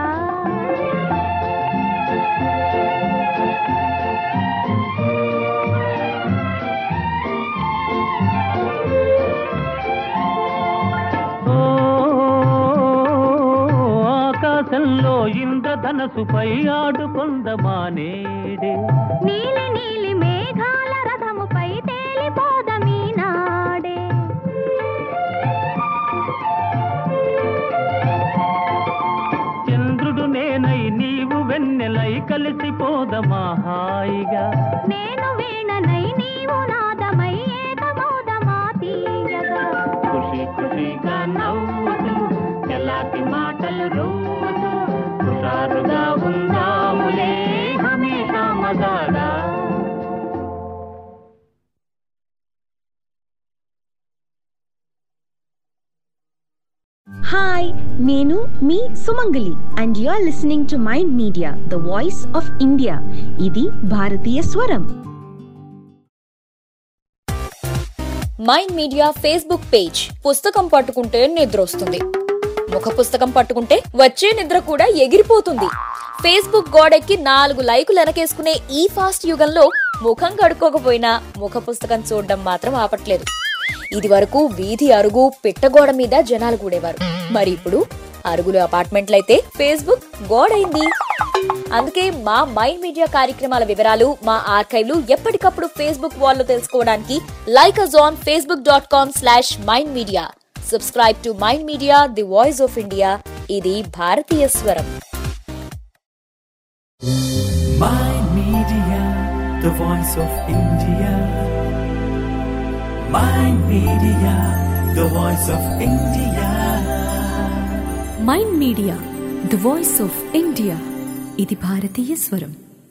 ఓ ఆకాశంలో ఇంద్రధనసుపై ఆడుకొందమానేడే నీలి నీలి మేఘాల రథముపై తేలిపోదమీ నాడే చంద్రుడు నేనై నీవు వెన్నెలై కలిసిపోదమా హాయిగా నేను వీణనై నీవు నాదమై ఏకమౌదమా తీయగా ఖుషి ఖుషిగా నవ్వుతూ ఎలాంటి మాటలు రవ్వుతూ హుషారుగా ఉందాములే హమేషా మజాగా హాయ్ నేను మీ Sumangali and you are listening to Mind media the voice of India ఇది భారతీయ స్వరం మైండ్ మీడియా ఫేస్బుక్ పేజ్ పుస్తకం పట్టుకుంటే నిద్ర వస్తుంది ముఖ పుస్తకం పట్టుకుంటే వచ్చే నిద్ర కూడా ఎగిరిపోతుంది ఫేస్బుక్ గోడెక్కి నాలుగు లైకులు వెనకేసుకునే ఈ ఫాస్ట్ యుగంలో ముఖం కడుక్కోకపోయినా ముఖ పుస్తకం చూడడం మాత్రం ఆపట్లేదు ఇది వరకు వీధి అరుగు పిట్టగోడ మీద జనాలు కూడేవారు మరి ఇప్పుడు అరుగులు అపార్ట్మెంట్లయితే ఫేస్బుక్ గోడైంది అందుకే మా మైండ్ మీడియా కార్యక్రమాల వివరాలు మా ఆర్కైవ్లు ఎప్పటికప్పుడు ఫేస్బుక్ వాల్లో తెలుసుకోవడానికి like us on Facebook dot com slash Mind Media subscribe to Mind Media the voice of India ఇది భారతీయ స్వరం Mind Media, the voice of India. Mind Media, the voice of India. Mind Media the voice of India ఇది భారతీయ స్వరం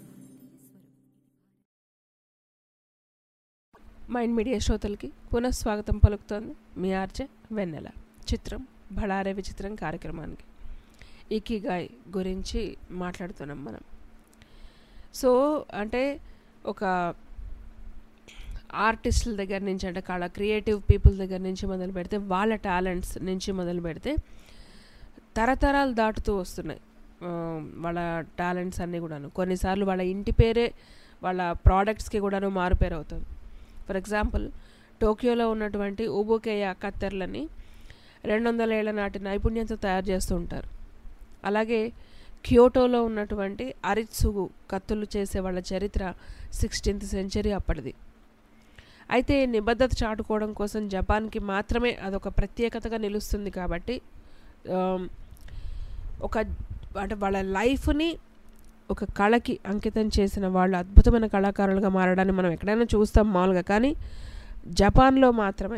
మైండ్ మీడియా శ్రోతలకి పునఃస్వాగతం పలుకుతోంది మీ ఆర్జే వెన్నెల చిత్రం బళారే విచిత్రం కార్యక్రమానికి ఇకిగాయ్ గురించి మాట్లాడుతున్నాం మనం సో అంటే ఒక ఆర్టిస్టుల దగ్గర నుంచి అంటే కళ క్రియేటివ్ పీపుల్ దగ్గర నుంచి మొదలు పెడితే వాళ్ళ టాలెంట్స్ నుంచి మొదలు పెడితే తరతరాలు దాటుతూ వస్తున్నాయి ఆ, వాళ్ళ టాలెంట్స్ అన్నీ కూడాను కొన్నిసార్లు వాళ్ళ ఇంటి పేరే వాళ్ళ ప్రోడక్ట్స్కి కూడాను మారుపేరు అవుతుంది ఫర్ ఎగ్జాంపుల్ టోక్యోలో ఉన్నటువంటి ఊబోకేయ కత్తెర్లని రెండు వందల ఏళ్ల నాటి నైపుణ్యంతో తయారు చేస్తూ ఉంటారు అలాగే క్యోటోలో ఉన్నటువంటి అరిత్సుగు కత్తులు చేసే వాళ్ళ చరిత్ర సిక్స్టీన్త్ సెంచరీ అప్పటిది అయితే నిబద్ధత చాటుకోవడం కోసం జపాన్కి మాత్రమే అదొక ప్రత్యేకతగా నిలుస్తుంది కాబట్టి ఆమ్, ఒక అంటే వాళ్ళ లైఫ్ని ఒక కళకి అంకితం చేసిన వాళ్ళు అద్భుతమైన కళాకారులుగా మారడాన్ని మనం ఎక్కడైనా చూస్తాం మామూలుగా కానీ జపాన్లో మాత్రమే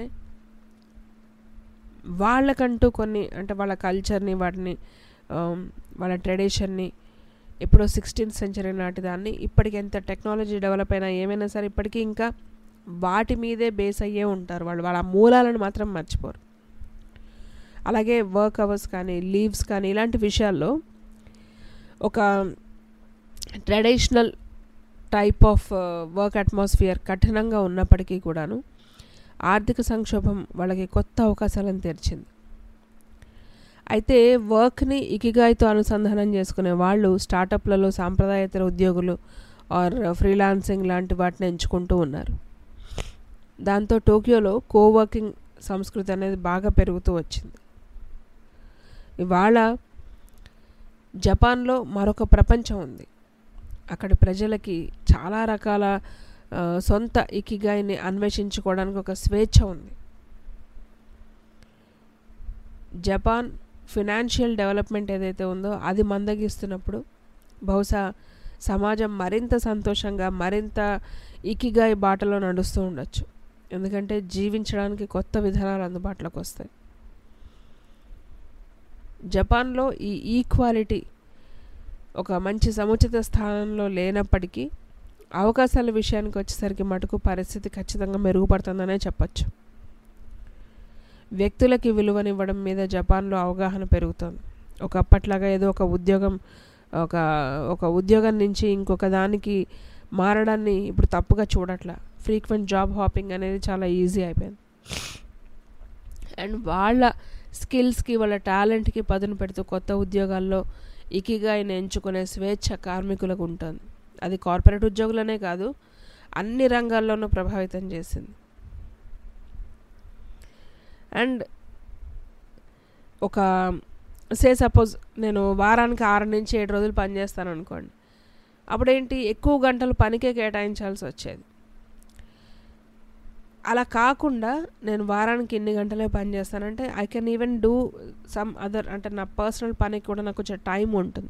వాళ్ళకంటూ కొన్ని అంటే వాళ్ళ కల్చర్ని వాటిని ఆమ్, వాళ్ళ ట్రెడిషన్ని ఎప్పుడో సిక్స్టీన్త్ సెంచరీ నాటి దాన్ని ఇప్పటికి ఎంత టెక్నాలజీ డెవలప్ అయినా ఏమైనా సరే ఇప్పటికీ ఇంకా వాటి మీదే బేస్ అయ్యే ఉంటారు వాళ్ళు వాళ్ళ మూలాలను మాత్రం మర్చిపోరు అలాగే వర్క్ అవర్స్ కానీ లీవ్స్ కానీ ఇలాంటి విషయాల్లో ఒక traditional type of work atmosphere కఠినంగా ఉన్నప్పటికీ కూడాను ఆర్థిక సంక్షోభం వాళ్ళకి కొత్త అవకాశాలను తెరిచింది అయితే వర్క్ని ఇకిగాయితో అనుసంధానం చేసుకునే వాళ్ళు స్టార్టప్లలో సాంప్రదాయేతర ఉద్యోగులు ఆర్ ఫ్రీలాన్సింగ్ లాంటి వాటిని ఎంచుకుంటూ ఉన్నారు దాంతో టోక్యోలో కోవర్కింగ్ సంస్కృతి అనేది బాగా పెరుగుతూ వచ్చింది ఇవాళ జపాన్లో మరొక ప్రపంచం ఉంది అక్కడి ప్రజలకి చాలా రకాల ఆ, సొంత ఇకిగాయిని అన్వేషించుకోవడానికి ఒక స్వేచ్ఛ ఉంది జపాన్ ఫినాన్షియల్ డెవలప్మెంట్ ఏదైతే ఉందో అది మందగిస్తున్నప్పుడు బహుశా సమాజం మరింత సంతోషంగా మరింత ఇకిగాయి బాటలో నడుస్తూ ఉండొచ్చు ఎందుకంటే జీవించడానికి కొత్త విధానాలు అందుబాటులోకి వస్తాయి జపాన్లో ఈ ఈక్వాలిటీ ఒక మంచి సముచిత స్థానంలో లేనప్పటికీ అవకాశాల విషయానికి వచ్చేసరికి మటుకు పరిస్థితి ఖచ్చితంగా మెరుగుపడుతుందనే చెప్పచ్చు వ్యక్తులకి విలువనివ్వడం మీద జపాన్లో అవగాహన పెరుగుతుంది ఒకప్పట్లాగా ఏదో ఒక ఉద్యోగం ఒక ఒక ఉద్యోగం నుంచి ఇంకొక దానికి మారడాన్ని ఇప్పుడు తప్పుగా చూడట్లా ఫ్రీక్వెంట్ జాబ్ హాపింగ్ అనేది చాలా ఈజీ అయిపోయింది అండ్ వాళ్ళ స్కిల్స్కి వాళ్ళ టాలెంట్కి పదును పెడుతూ కొత్త ఉద్యోగాల్లో ఇకిగా ఆయన ఎంచుకునే స్వేచ్ఛ కార్మికులకు ఉంటుంది అది కార్పొరేట్ ఉద్యోగులనే కాదు అన్ని రంగాల్లోనూ ప్రభావితం చేసింది అండ్ ఒక సే సపోజ్ నేను వారానికి ఆరు నుంచి ఏడు రోజులు పని చేస్తాను అనుకోండి అప్పుడేంటి ఎక్కువ గంటలు పనికే కేటాయించాల్సి వచ్చేది అలా కాకుండా నేను వారానికి ఎన్ని గంటలే పని చేస్తానంటే I can even do some other అంటే నా పర్సనల్ పనికి కూడా నాకు కొంచెం టైం ఉంటుంది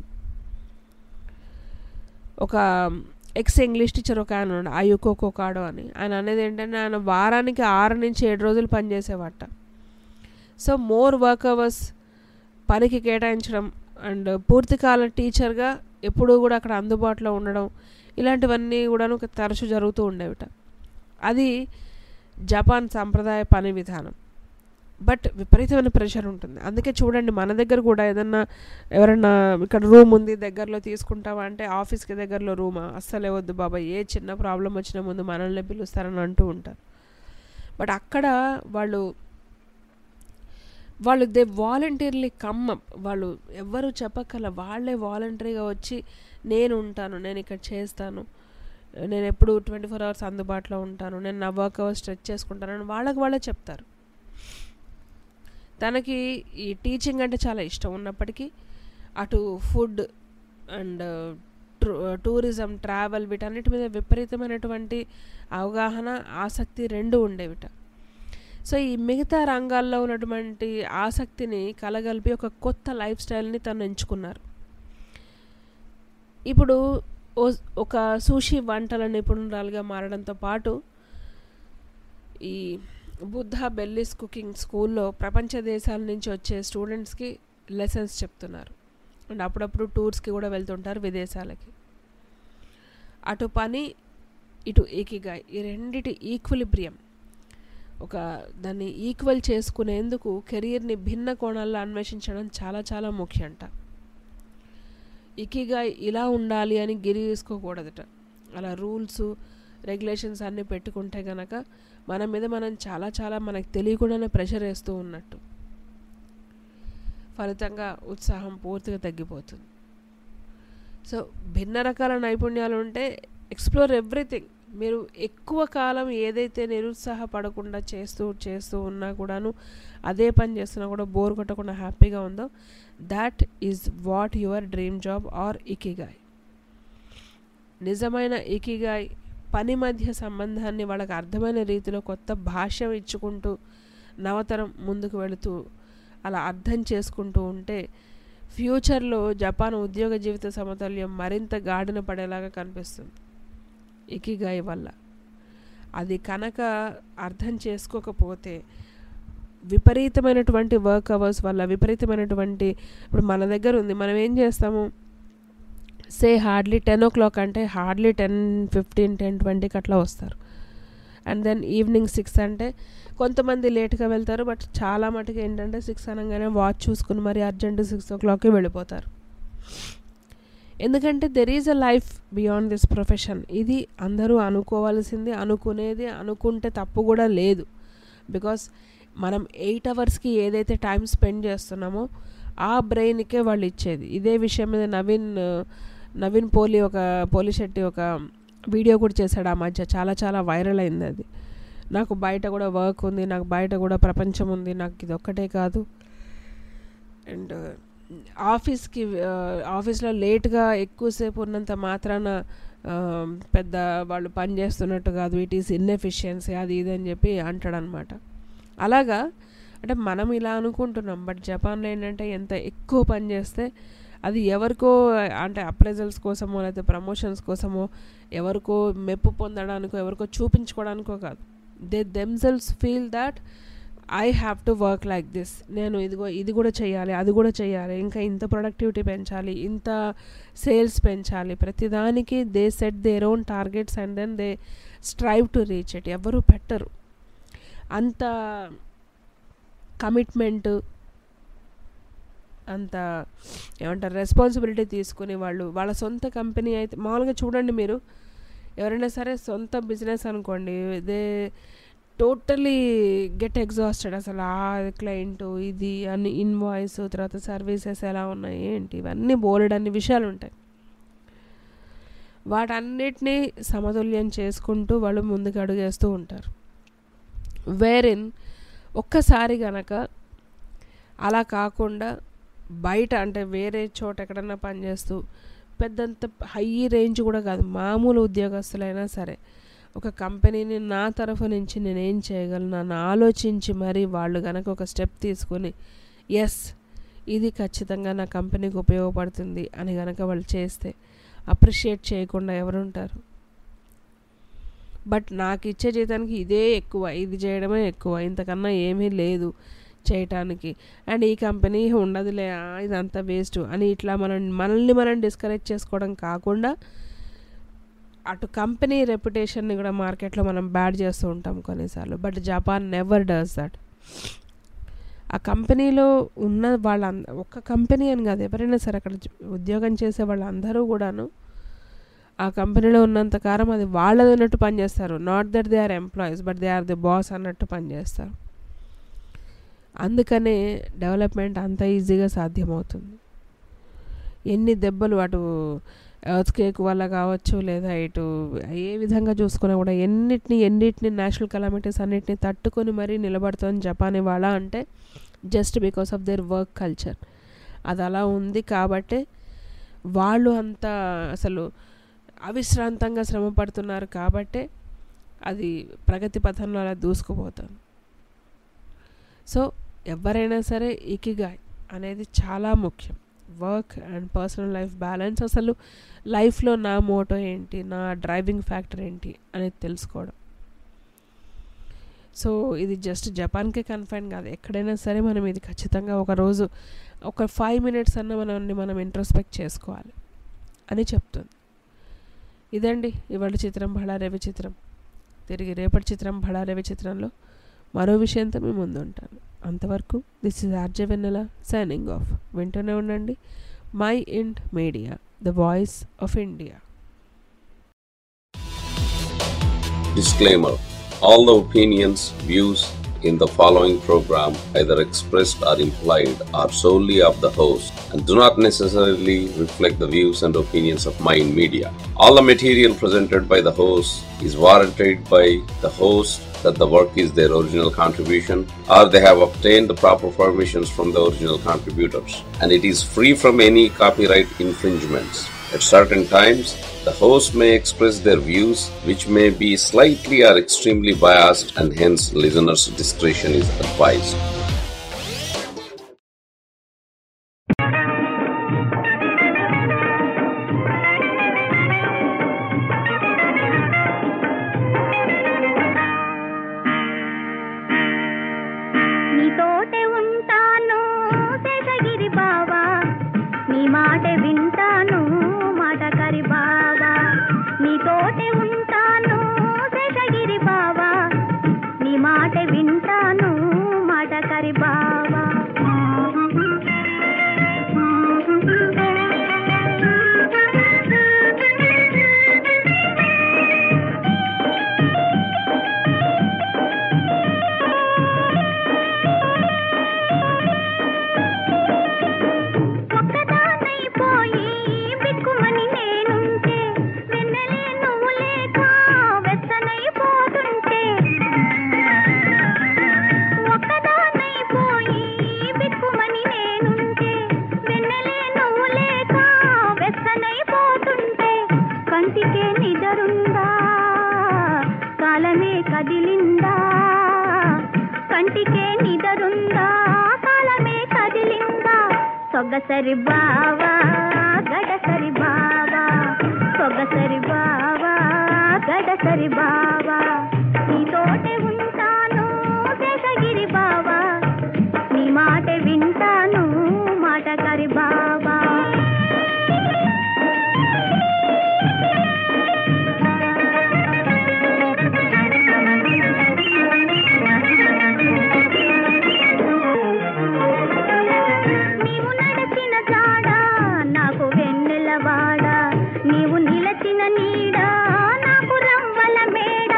ఒక ఎక్స్ ఇంగ్లీష్ టీచర్ ఒక ఆయన ఉన్నాడు అయ్యుకో కోకాడో అని ఆయన అనేది ఏంటంటే ఆయన వారానికి ఆరు నుంచి ఏడు రోజులు పని చేసేవాట సో మోర్ వర్క్ అవర్స్ పనికి కేటాయించడం అండ్ పూర్తికాల టీచర్గా ఎప్పుడూ కూడా అక్కడ అందుబాటులో ఉండడం ఇలాంటివన్నీ కూడాను తరచు జరుగుతూ ఉండేవిట అది జపాన్ సాంప్రదాయ పని విధానం బట్ విపరీతమైన ప్రెషర్ ఉంటుంది అందుకే చూడండి మన దగ్గర కూడా ఏదన్నా ఎవరన్నా ఇక్కడ రూమ్ ఉంది దగ్గరలో తీసుకుంటావా అంటే ఆఫీస్కి దగ్గరలో రూమా అస్సలే వద్దు బాబా ఏ చిన్న ప్రాబ్లం వచ్చినా ముందు మనల్ని పిలుస్తారని అంటూ ఉంటారు బట్ అక్కడ వాళ్ళు వాళ్ళు దే వాలంటీర్లీ కమ్ వాళ్ళు ఎవ్వరు చెప్పక్కల వాళ్ళే వాలంటరీగా వచ్చి నేను ఉంటాను నేను ఇక్కడ చేస్తాను నేను ఎప్పుడు ట్వంటీ ఫోర్ అవర్స్ అందుబాటులో ఉంటాను నేను నా వర్క్ అవర్స్ స్ట్రెచ్ చేసుకుంటానని వాళ్ళకి వాళ్ళే చెప్తారు తనకి ఈ టీచింగ్ అంటే చాలా ఇష్టం ఉన్నప్పటికీ అటు ఫుడ్ అండ్ టూరిజం ట్రావెల్ వీటన్నిటి మీద విపరీతమైనటువంటి అవగాహన ఆసక్తి రెండు ఉండేవిట సో ఈ మిగతా రంగాల్లో ఉన్నటువంటి ఆసక్తిని కలగలిపి ఒక కొత్త లైఫ్ స్టైల్ని తను ఎంచుకున్నారు ఇప్పుడు ఓ- ఒక సూషి వంటల నిపుణురాలుగా మారడంతో పాటు ఈ బుద్ధ బెల్లిస్ కుకింగ్ స్కూల్లో ప్రపంచ దేశాల నుంచి వచ్చే స్టూడెంట్స్కి లెసన్స్ చెప్తున్నారు అండ్ అప్పుడప్పుడు టూర్స్కి కూడా వెళ్తుంటారు విదేశాలకి అటు పని ఇటు ఏకిగాయ్ ఈ రెండిటి ఈక్విలిబ్రియం ఒక దాన్ని ఈక్వల్ చేసుకునేందుకు కెరీర్ని భిన్న కోణాల్లో అన్వేషించడం చాలా చాలా ముఖ్యంట ఇకిగా ఇలా ఉండాలి అని గిరి తీసుకోకూడదట అలా రూల్స్ రెగ్యులేషన్స్ అన్నీ పెట్టుకుంటే గనక మన మీద మనం చాలా చాలా మనకు తెలియకుండానే ప్రెషర్ వేస్తూ ఉన్నట్టు ఫలితంగా ఉత్సాహం పూర్తిగా తగ్గిపోతుంది సో భిన్న రకాల నైపుణ్యాలు ఉంటే ఎక్స్ప్లోర్ ఎవ్రీథింగ్ మీరు ఎక్కువ కాలం ఏదైతే నిరుత్సాహపడకుండా చేస్తూ చేస్తూ ఉన్నా కూడాను అదే పని చేస్తున్నా కూడా బోర్ కొట్టకుండా హ్యాపీగా ఉందో that is what your dream job or ikigai నిజమైన ఇకిగాయ్ పని మధ్య సంబంధాన్ని వాళ్ళకి అర్థమైన రీతిలో కొత్త భాష ఇచ్చుకుంటూ నవతరం ముందుకు వెళుతూ అలా అర్థం చేసుకుంటూ ఉంటే ఫ్యూచర్లో జపాన్ ఉద్యోగ జీవిత సమతుల్యం మరింత గాడిన పడేలాగా కనిపిస్తుంది ఇకిగాయ్ వల్ల అది కనుక అర్థం చేసుకోకపోతే విపరీతమైనటువంటి వర్క్ అవర్స్ వల్ల విపరీతమైనటువంటి ఇప్పుడు మన దగ్గర ఉంది మనం ఏం చేస్తాము say hardly ten o'clock అంటే హార్డ్లీ టెన్ ఫిఫ్టీన్ టెన్ ట్వంటీకి అట్లా వస్తారు అండ్ దెన్ ఈవినింగ్ సిక్స్ అంటే కొంతమంది లేట్గా వెళ్తారు బట్ చాలా మటుకు ఏంటంటే సిక్స్ అనగానే వాచ్ చూసుకుని మరి అర్జెంట్ సిక్స్ ఓ క్లాక్కి వెళ్ళిపోతారు ఎందుకంటే there is a life beyond this profession ఇది అందరూ అనుకోవాల్సింది అనుకునేది అనుకుంటే తప్పు కూడా లేదు బికాస్ మనం ఎయిట్ అవర్స్కి ఏదైతే టైం స్పెండ్ చేస్తున్నామో ఆ బ్రెయిన్కే వాళ్ళు ఇచ్చేది ఇదే విషయం మీద నవీన్ ఆ, నవీన్ పోలి ఒక పోలి శెట్టి ఒక వీడియో కూడా చేశాడు ఆ మధ్య చాలా చాలా వైరల్ అయింది అది నాకు బయట కూడా వర్క్ ఉంది నాకు బయట కూడా ప్రపంచం ఉంది నాకు ఇది ఒక్కటే కాదు అండ్ ఆఫీస్కి ఆ, ఆఫీస్లో లేట్గా ఎక్కువసేపు ఉన్నంత మాత్రాన ఆ, పెద్ద వాళ్ళు పని చేస్తున్నట్టు కాదు ఇట్ ఈస్ ఇన్ఎఫిషియన్సీ అది ఇది అని చెప్పి అంటాడనమాట అలాగా అంటే మనం ఇలా అనుకుంటున్నాం బట్ జపాన్లో ఏంటంటే ఎంత ఎక్కువ పని చేస్తే అది ఎవరికో అంటే అప్రైజల్స్ కోసమో లేకపోతే ప్రమోషన్స్ కోసమో ఎవరికో మెప్పు పొందడానికో ఎవరికో చూపించుకోవడానికో కాదు they themselves feel that I have to work like this నేను ఇదిగో ఇది కూడా చేయాలి అది కూడా చేయాలి ఇంకా ఇంత ప్రొడక్టివిటీ పెంచాలి ఇంత సేల్స్ పెంచాలి ప్రతిదానికి they set their own targets and then they strive to reach it ఎవరు పెట్టరు అంత కమిట్మెంట్ అంత ఏమంటారు రెస్పాన్సిబిలిటీ తీసుకుని వాళ్ళు వాళ్ళ సొంత కంపెనీ అయితే మామూలుగా చూడండి మీరు ఎవరైనా సరే సొంత బిజినెస్ అనుకోండి దే టోటలీ గెట్ ఎగ్జాస్టెడ్ అసలు ఆ క్లయింట్ ఇది అన్ని ఇన్వాయిస్ తర్వాత సర్వీసెస్ ఎలా ఉన్నాయి ఏంటి ఇవన్నీ బోలెడ్ అన్ని విషయాలు ఉంటాయి వాటన్నిటినీ సమతుల్యం చేసుకుంటూ వాళ్ళు ముందుకు అడుగేస్తూ ఉంటారు వేరిన్ ఒక్కసారి గనక అలా కాకుండా బయట అంటే వేరే చోట ఎక్కడన్నా పనిచేస్తూ పెద్దంత హై రేంజ్ కూడా కాదు మామూలు ఉద్యోగస్తులైనా సరే ఒక కంపెనీని నా తరఫు నుంచి నేనేం చేయగలను అని ఆలోచించి మరి వాళ్ళు గనక ఒక స్టెప్ తీసుకొని ఎస్ ఇది ఖచ్చితంగా నా కంపెనీకి ఉపయోగపడుతుంది అని గనక వాళ్ళు చేస్తే అప్రిషియేట్ చేయకుండా ఎవరుంటారు బట్ నాకు ఇచ్చే జీతానికి ఇదే ఎక్కువ ఇది చేయడమే ఎక్కువ ఇంతకన్నా ఏమీ లేదు చేయటానికి అండ్ ఈ కంపెనీ ఉండదులే ఆ, ఇదంతా వేస్ట్ అని ఇట్లా మనం మనల్ని మనం డిస్కరేజ్ చేసుకోవడం కాకుండా అటు కంపెనీ రెప్యుటేషన్ని కూడా మార్కెట్లో మనం బ్యాడ్ చేస్తూ ఉంటాం కొన్నిసార్లు but Japan never does that ఆ కంపెనీలో ఉన్న వాళ్ళ ఒక్క కంపెనీ అని కాదు ఎవరైనా సరే అక్కడ జ- ఉద్యోగం చేసే వాళ్ళందరూ కూడాను ఆ కంపెనీలో ఉన్నంత కాలం అది వాళ్ళది అన్నట్టు పనిచేస్తారు not that they are employees but they are the boss అన్నట్టు పనిచేస్తారు అందుకనే డెవలప్మెంట్ అంత ఈజీగా సాధ్యమవుతుంది ఎన్ని దెబ్బలు అటు ఎర్త్కేక్ వల్ల కావచ్చు లేదా ఇటు ఏ విధంగా చూసుకున్నా కూడా ఎన్నిటిని ఎన్నిటిని నేషనల్ కలామిటీస్ అన్నిటిని తట్టుకొని మరీ నిలబడుతుంది జపాన్ ఇవాళ అంటే just because of their work culture అది అలా ఉంది కాబట్టే వాళ్ళు అంత అసలు అవిశ్రాంతంగా శ్రమ పడుతున్నారు కాబట్టే అది ప్రగతి పథంలో అలా దూసుకుపోతుంది సో ఎవరైనా సరే ఇకిగాయ్ అనేది చాలా ముఖ్యం work and personal life balance అసలు లైఫ్లో నా మోటో ఏంటి నా డ్రైవింగ్ ఫ్యాక్టర్ ఏంటి అనేది తెలుసుకోవడం సో ఇది జస్ట్ జపాన్కే కన్ఫైన్ కాదు ఎక్కడైనా సరే మనం ఇది ఖచ్చితంగా ఒక రోజు ఒక ఫైవ్ మినిట్స్ అన్న మనల్ని మనం ఇంట్రోస్పెక్ట్ చేసుకోవాలి అని చెప్తుంది ఇదండి ఇవాళ చిత్రం బళారవి చిత్రం తిరిగి రేపటి చిత్రం బళారవి చిత్రంలో మరో విషయంతో మీ ముందు ఉంటాను అంతవరకు this is RJ Vennela signing off వింటూనే ఉండండి Mind Media the voice of India Disclaimer All the opinions, views in the following program, either expressed or implied, are solely of the host and do not necessarily reflect the views and opinions of Mind Media. All the material presented by the host is warranted by the host that the work is their original contribution or they have obtained the proper permissions from the original contributors and it is free from any copyright infringements. At certain times, the host may express their views, which may be slightly or extremely biased, and hence listeners' discretion is advised. నీతోటే ఉంటాను శేషగిరి బావా నీ మాట వింటాను మాట కరి బావా నీతోటే ఉంటాను శేషగిరి బావా నీ మాట వింటాను మాట కరి బావా ఒక్కదానైపోయి బిక్కుమని నేనుంటే వెన్నెలే నువ్వు లేక వెచ్చనైపోతుంటే ఒక్కదానైపోయి బిక్కుమని నేనుంటే వెన్నెలే నువ్వు లేక వెచ్చనైపోతుంటే కంటికే నిదరుందా కాలమే కదిలిందా కంటికే నిదరుందా కాలమే కదిలిందా సొగసరి బావా గడసరి బావా సొగసరి బావా గడసరి బావా నీతోటే ఉంటాను శేషగిరి బావా నీ మాట వింటాను మాట కరి బావా నీవు నడచిన జాడ నాకు వెన్నెలవాడ నీవు నిలచిన నీడ నాకు రవ్వల మేడ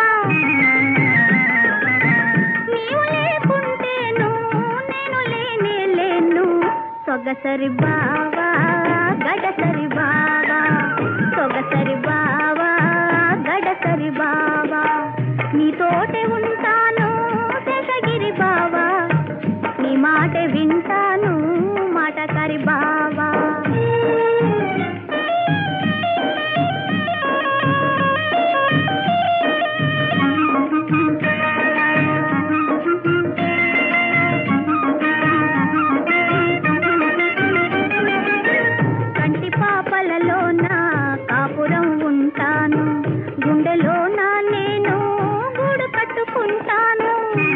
నీవు లేకుంటేను నేను లేనే లేను సొగసరి బావా గడసరి బావా సొగసరి బావా గడసరి బావా నీతోటే ఉంటాను శేషగిరి బావా నీ మాట వింటాను మాట కరి బావా కంటి పాపలలోన కాపురం ఉంటాను గుండెలోన నేను గూడు కట్టుకుంటాను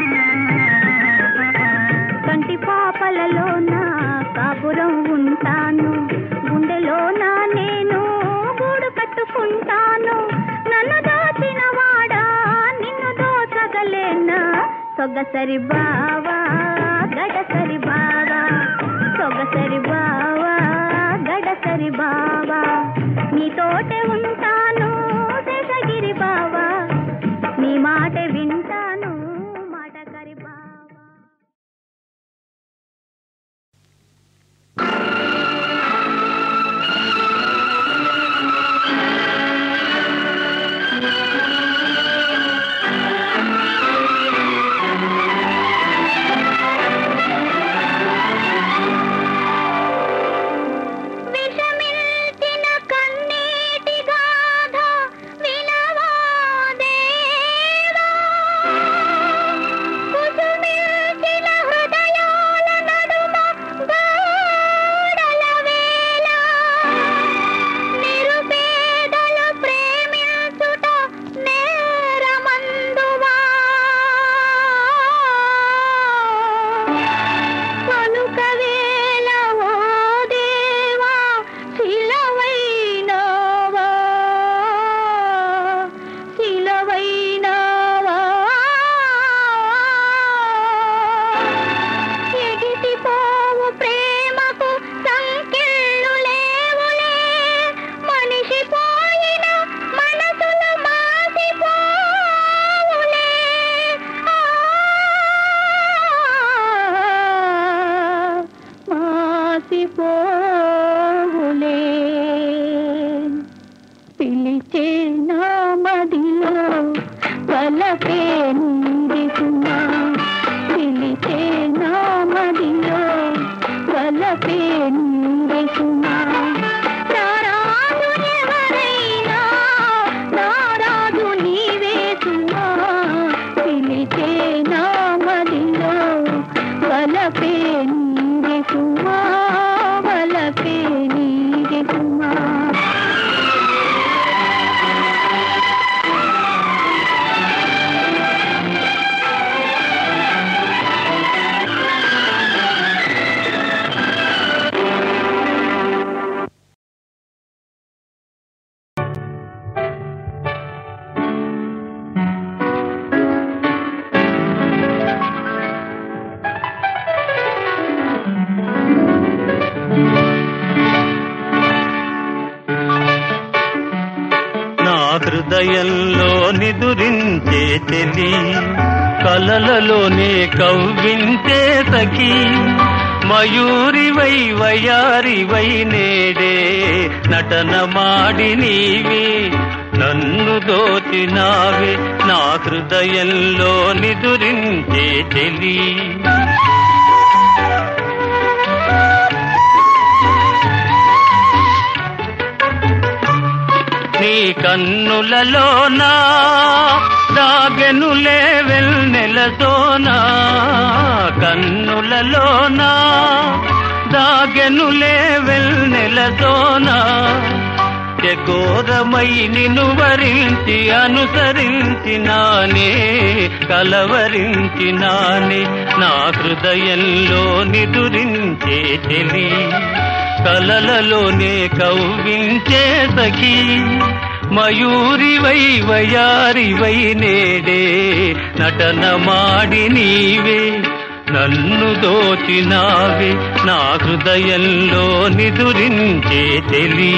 కంటి పాపలలోన కాపురం ఉంటాను గుండెలోన నేను గూడు కట్టుకుంటాను నన్ను దోచిన వాడా నిన్ను దోచగలేనా సొగసరి బావా గడసరి బావా సొగసరి బావా గడసరి బావా నీతోటే ఉంటాను శేషగిరి బావా నీ మాట వింటాను మాట కరి బావా విషమిల్చిన కన్నీటి పిలిచే నా మదిలో వలపే నీరిసుమా పిలిచే నా మదిలో వలపే నీరిసుమా నారాజు ఎవరైనా నారాజు నీవే సుమా పిలిచే నా మదిలో వలపే నీరిసుమా వలపే నీరిసుమా నా హృదయంలో నిదురించే తెలి కలలలోనే కవ్వించే సఖి మయూరివై వయారివై నేడే నటన మాడి నీవి నన్ను దోచినావే నా హృదయంలో నిదురించే తెలి నీ కన్నులలోనా దాగెనులే వెన్నెల సోనా కన్నులలోనా దాగెనులే వెన్నెల సోనా ఘోరమై నిన్ను వరించి అనుసరించినానే కలవరించినానే నా హృదయంలో నిదురించే తెలి కలలలోనే కవ్వించే సఖీ మయూరివై వయారివై నేడే నటన మాడి నీవే నన్ను దోచినావే నా హృదయంలో నిదురించే తెలి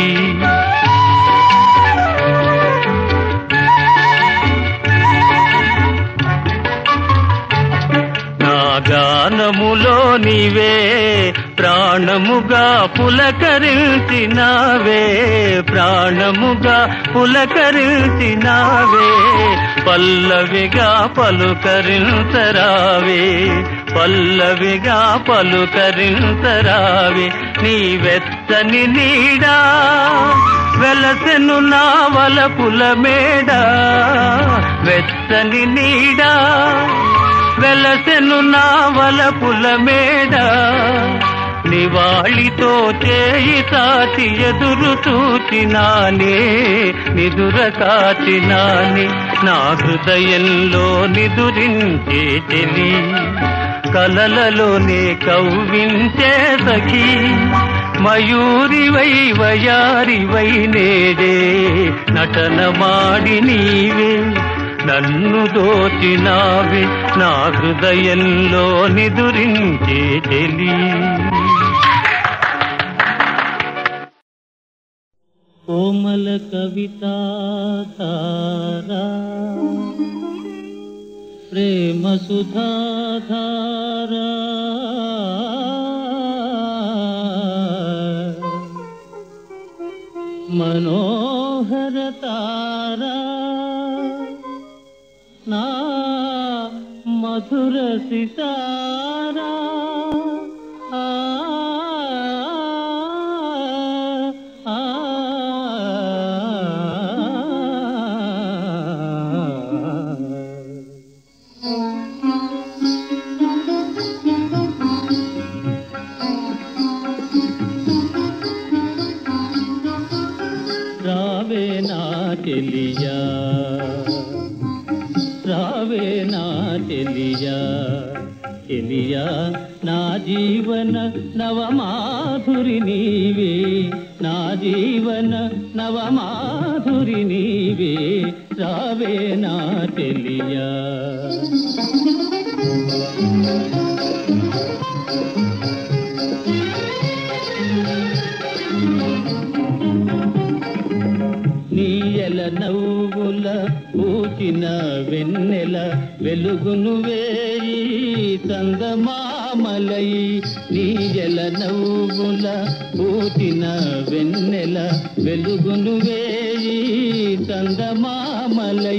నా గానములో నీవే ప్రాణముగా పులకరించినావే ప్రాణముగా పులకరించినావే పల్లవిగా పలుకరించరావే పల్లవిగా పలుకరించరావే నీ వెచ్చని నీడా వెలసెను నా వలపుల మేడ వెచ్చని నీడా వెలసెను నా వలపుల మేడ నివాళితో చేయి తాచి ఎదురు చూచినానే నిదుర కాచినానే నా హృదయంలో నిదురించే తెలి కలలలోనే కవ్వించే సఖీ మయూరివై వయారివై నేడే నటన మాడి నీవే నన్ను దోచినావే నా హృదయంలో నిదురించే తెలి కోమల కవితాధారా ప్రేమ సుధాధారా మనోహర తారా నా మధుర సితారా ఆ, ఆ, రావే నా చెలియా రావే నా చెలియా చెలియా నా జీవన నవమాధురి నీవే నా జీవన నవమాధురి నీవే రావే నా చెలియా నీయల నవ్వుల పూచిన వెన్నెల వెలుగును వేయి సంగమామలై నీయల నవ్వుల పూచిన వెన్నెల వెలుగును వేయి చందమామలై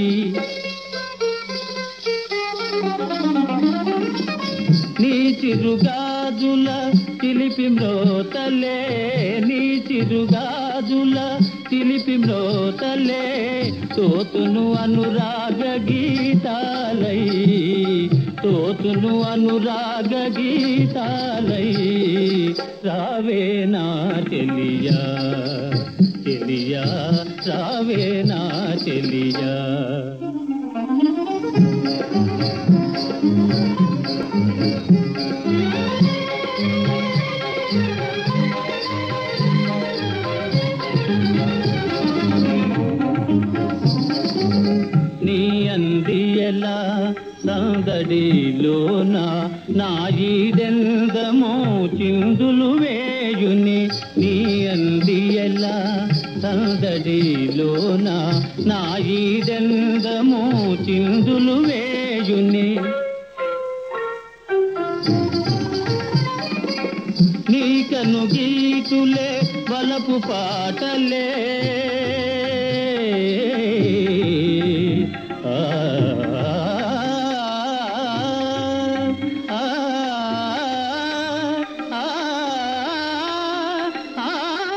నీ చిరుగాజుల చిలిపి మ్రోతలే నీ చిరుగాజుల చిలిపి మ్రోతలే తోతును అనురాగ గీతాలై తోతును అనురాగ గీతాలై రావే నా చెలియా చెలియా రావే నా చెలియా నీ అందియలా సందడిలోన నా ఈడెందమో చిందులు వేయుని నీ అందియలా సందడిలోన నా ఈడెందమో చిందులు వేయుని నీ కను గీతులే బలపు పాటలే ఆ, ఆ, ఆ, ఆ,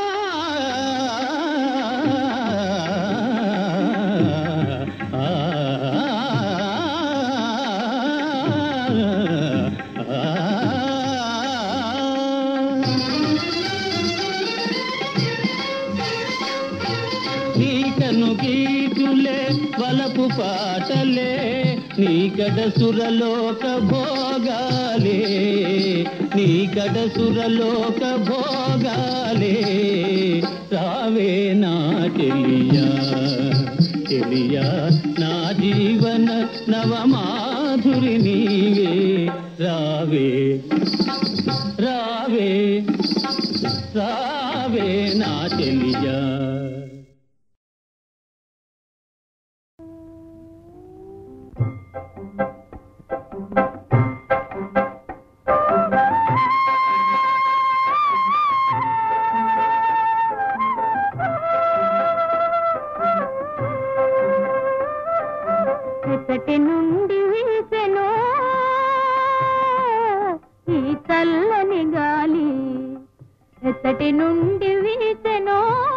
నీకను గీతులే వలపు పాటలే నీ గడ సురలోక భోగాలే నీ గడ సురలోక భోగాలే రావే నా చెలియా చెలియా నా జీవన నవమాధురి నీవే రావే రావే రావే నా చెలియా ఎక్కటి నుండి వీసెను ఈ చల్లని గాలి ఎత్తటి నుండి వీసెను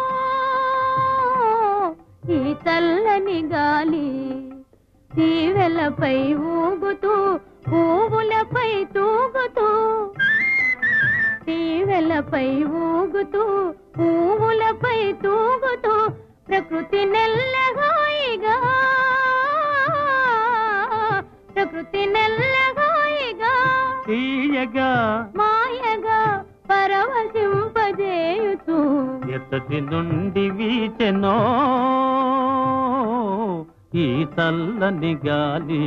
ఈ చల్లని గాలి తీవెలపై ఊగుతూ పువ్వులపై తూగుతూ తీవెలపై ఊగుతూ పువ్వులపై తూగుతూ ప్రకృతి నెల్లగాయిగా ప్రకృతి నెల్లగాయిగా తీయగా మాయగా పరవశింపజేయుతూ ఎత్తటి నుండి వీచెనో ఈ చల్లని గాలి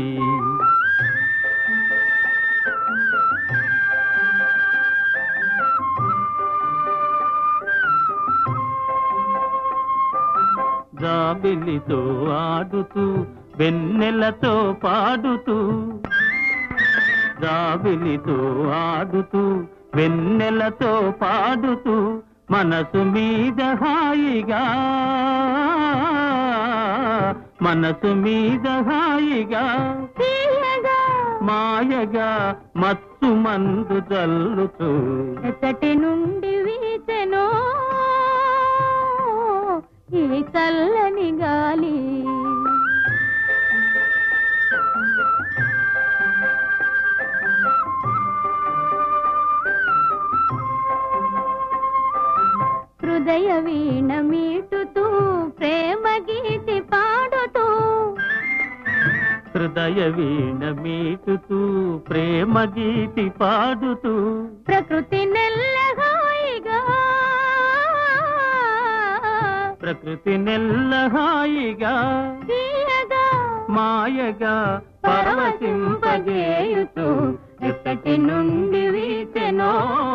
జాబిలితో ఆడుతూ వెన్నెలతో పాడుతూ జాబిలితో ఆడుతూ వెన్నెలతో పాడుతూ మనసు మీద హాయిగా మనసు మీద హాయిగా తీయగా మాయగా మత్తు మందు జల్లుతూ ఎత్తటి నుండి వీచెను ఈ చల్లని గాలి హృదయ వీణ మీటుతూ ప్రేమ గీతి పాడుతూ హృదయ వీణ మీటుతూ ప్రేమ గీతి పాడుతూ ప్రకృతి నెల్లగాయిగా ప్రకృతి నెల్ల హాయిగా తీయగా మాయగా పరవశింపజేయుతూ ఎక్కటి నుండి వీచెనో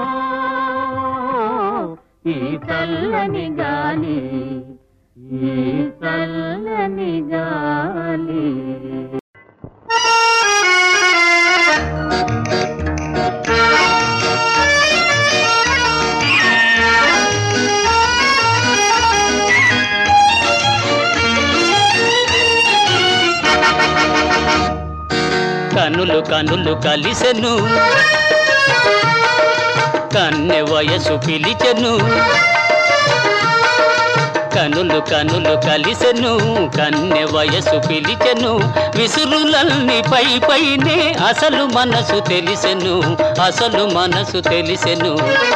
ఈ చల్లని గాలి ఈ చల్లని గాలి ఆ కనులు కనులు కలిసెను కన్నె వయసు పిలిచెను కనులు కనులు కలిసెను కన్నె వయసు పిలిచెను విసురులల్ని పై పైనే అసలు మనసు తెలిసెను అసలు మనసు తెలిసెను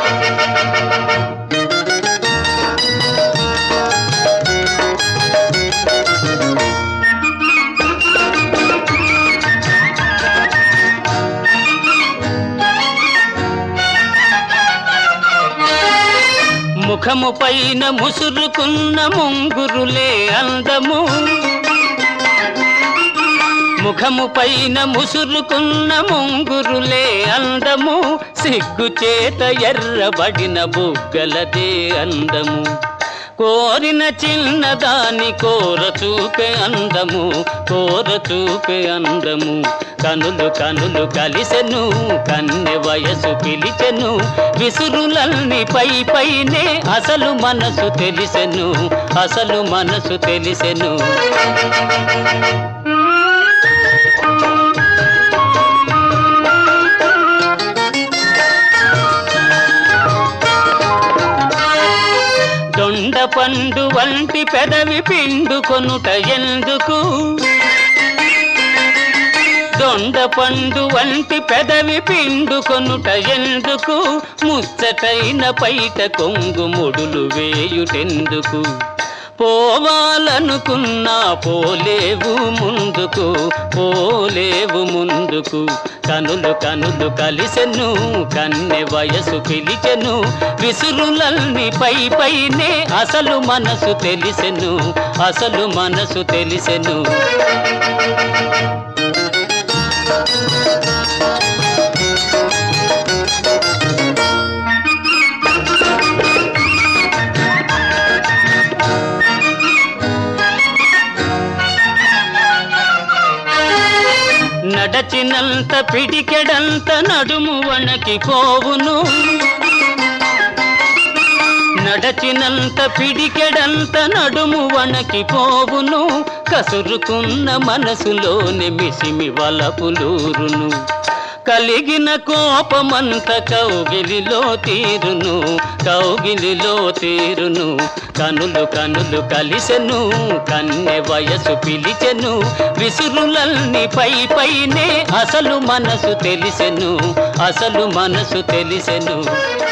ముఖము పైన ముసురుకున్న ముంగురులే అందము ముఖము పైన ముసురుకున్న ముంగురులే అందము సిగ్గు చేత ఎర్రబడిన బుగ్గలదే అందము కోరిన చిన్నదాని కోర చూపే అందము కోర చూపే అందము కనులు కనులు కలిసెను కన్నె వయసు పిలిచెను విసురులల్ని పై పైనే అసలు మనసు తెలిసెను అసలు మనసు తెలిసెను దొండ పండు వంటి పెదవి పిండుకొనుట ఎందుకు దొండ పండు వంటి పెదవి పిండుకొనుట ఎందుకు ముచ్చటైన పైట కొంగు ముడులు వేయుటెందుకు పోవాలనుకున్నా పోలేవు ముందుకు పోలేవు ముందుకు కనులు కనులు కలిసెను కన్నె వయసు పిలిచెను విసురులల్ని పై పైనే అసలు మనసు తెలిసెను అసలు మనసు తెలిసెను నడచినంత పిడికెడంత నడుము వణకి పోవును నడచినంత పిడికెడంత నడుము వణకి పోవును కసురుకున్న మనసులోని మిసిమి వలపులూరును కలిగిన కోపమంత కౌగిలిలో తీరును కౌగిలిలో తీరును కనులు కనులు కలిసెను కన్నె వయసు పిలిచెను విసురులల్ని పై పైనే అసలు మనసు తెలిసెను అసలు మనసు తెలిసెను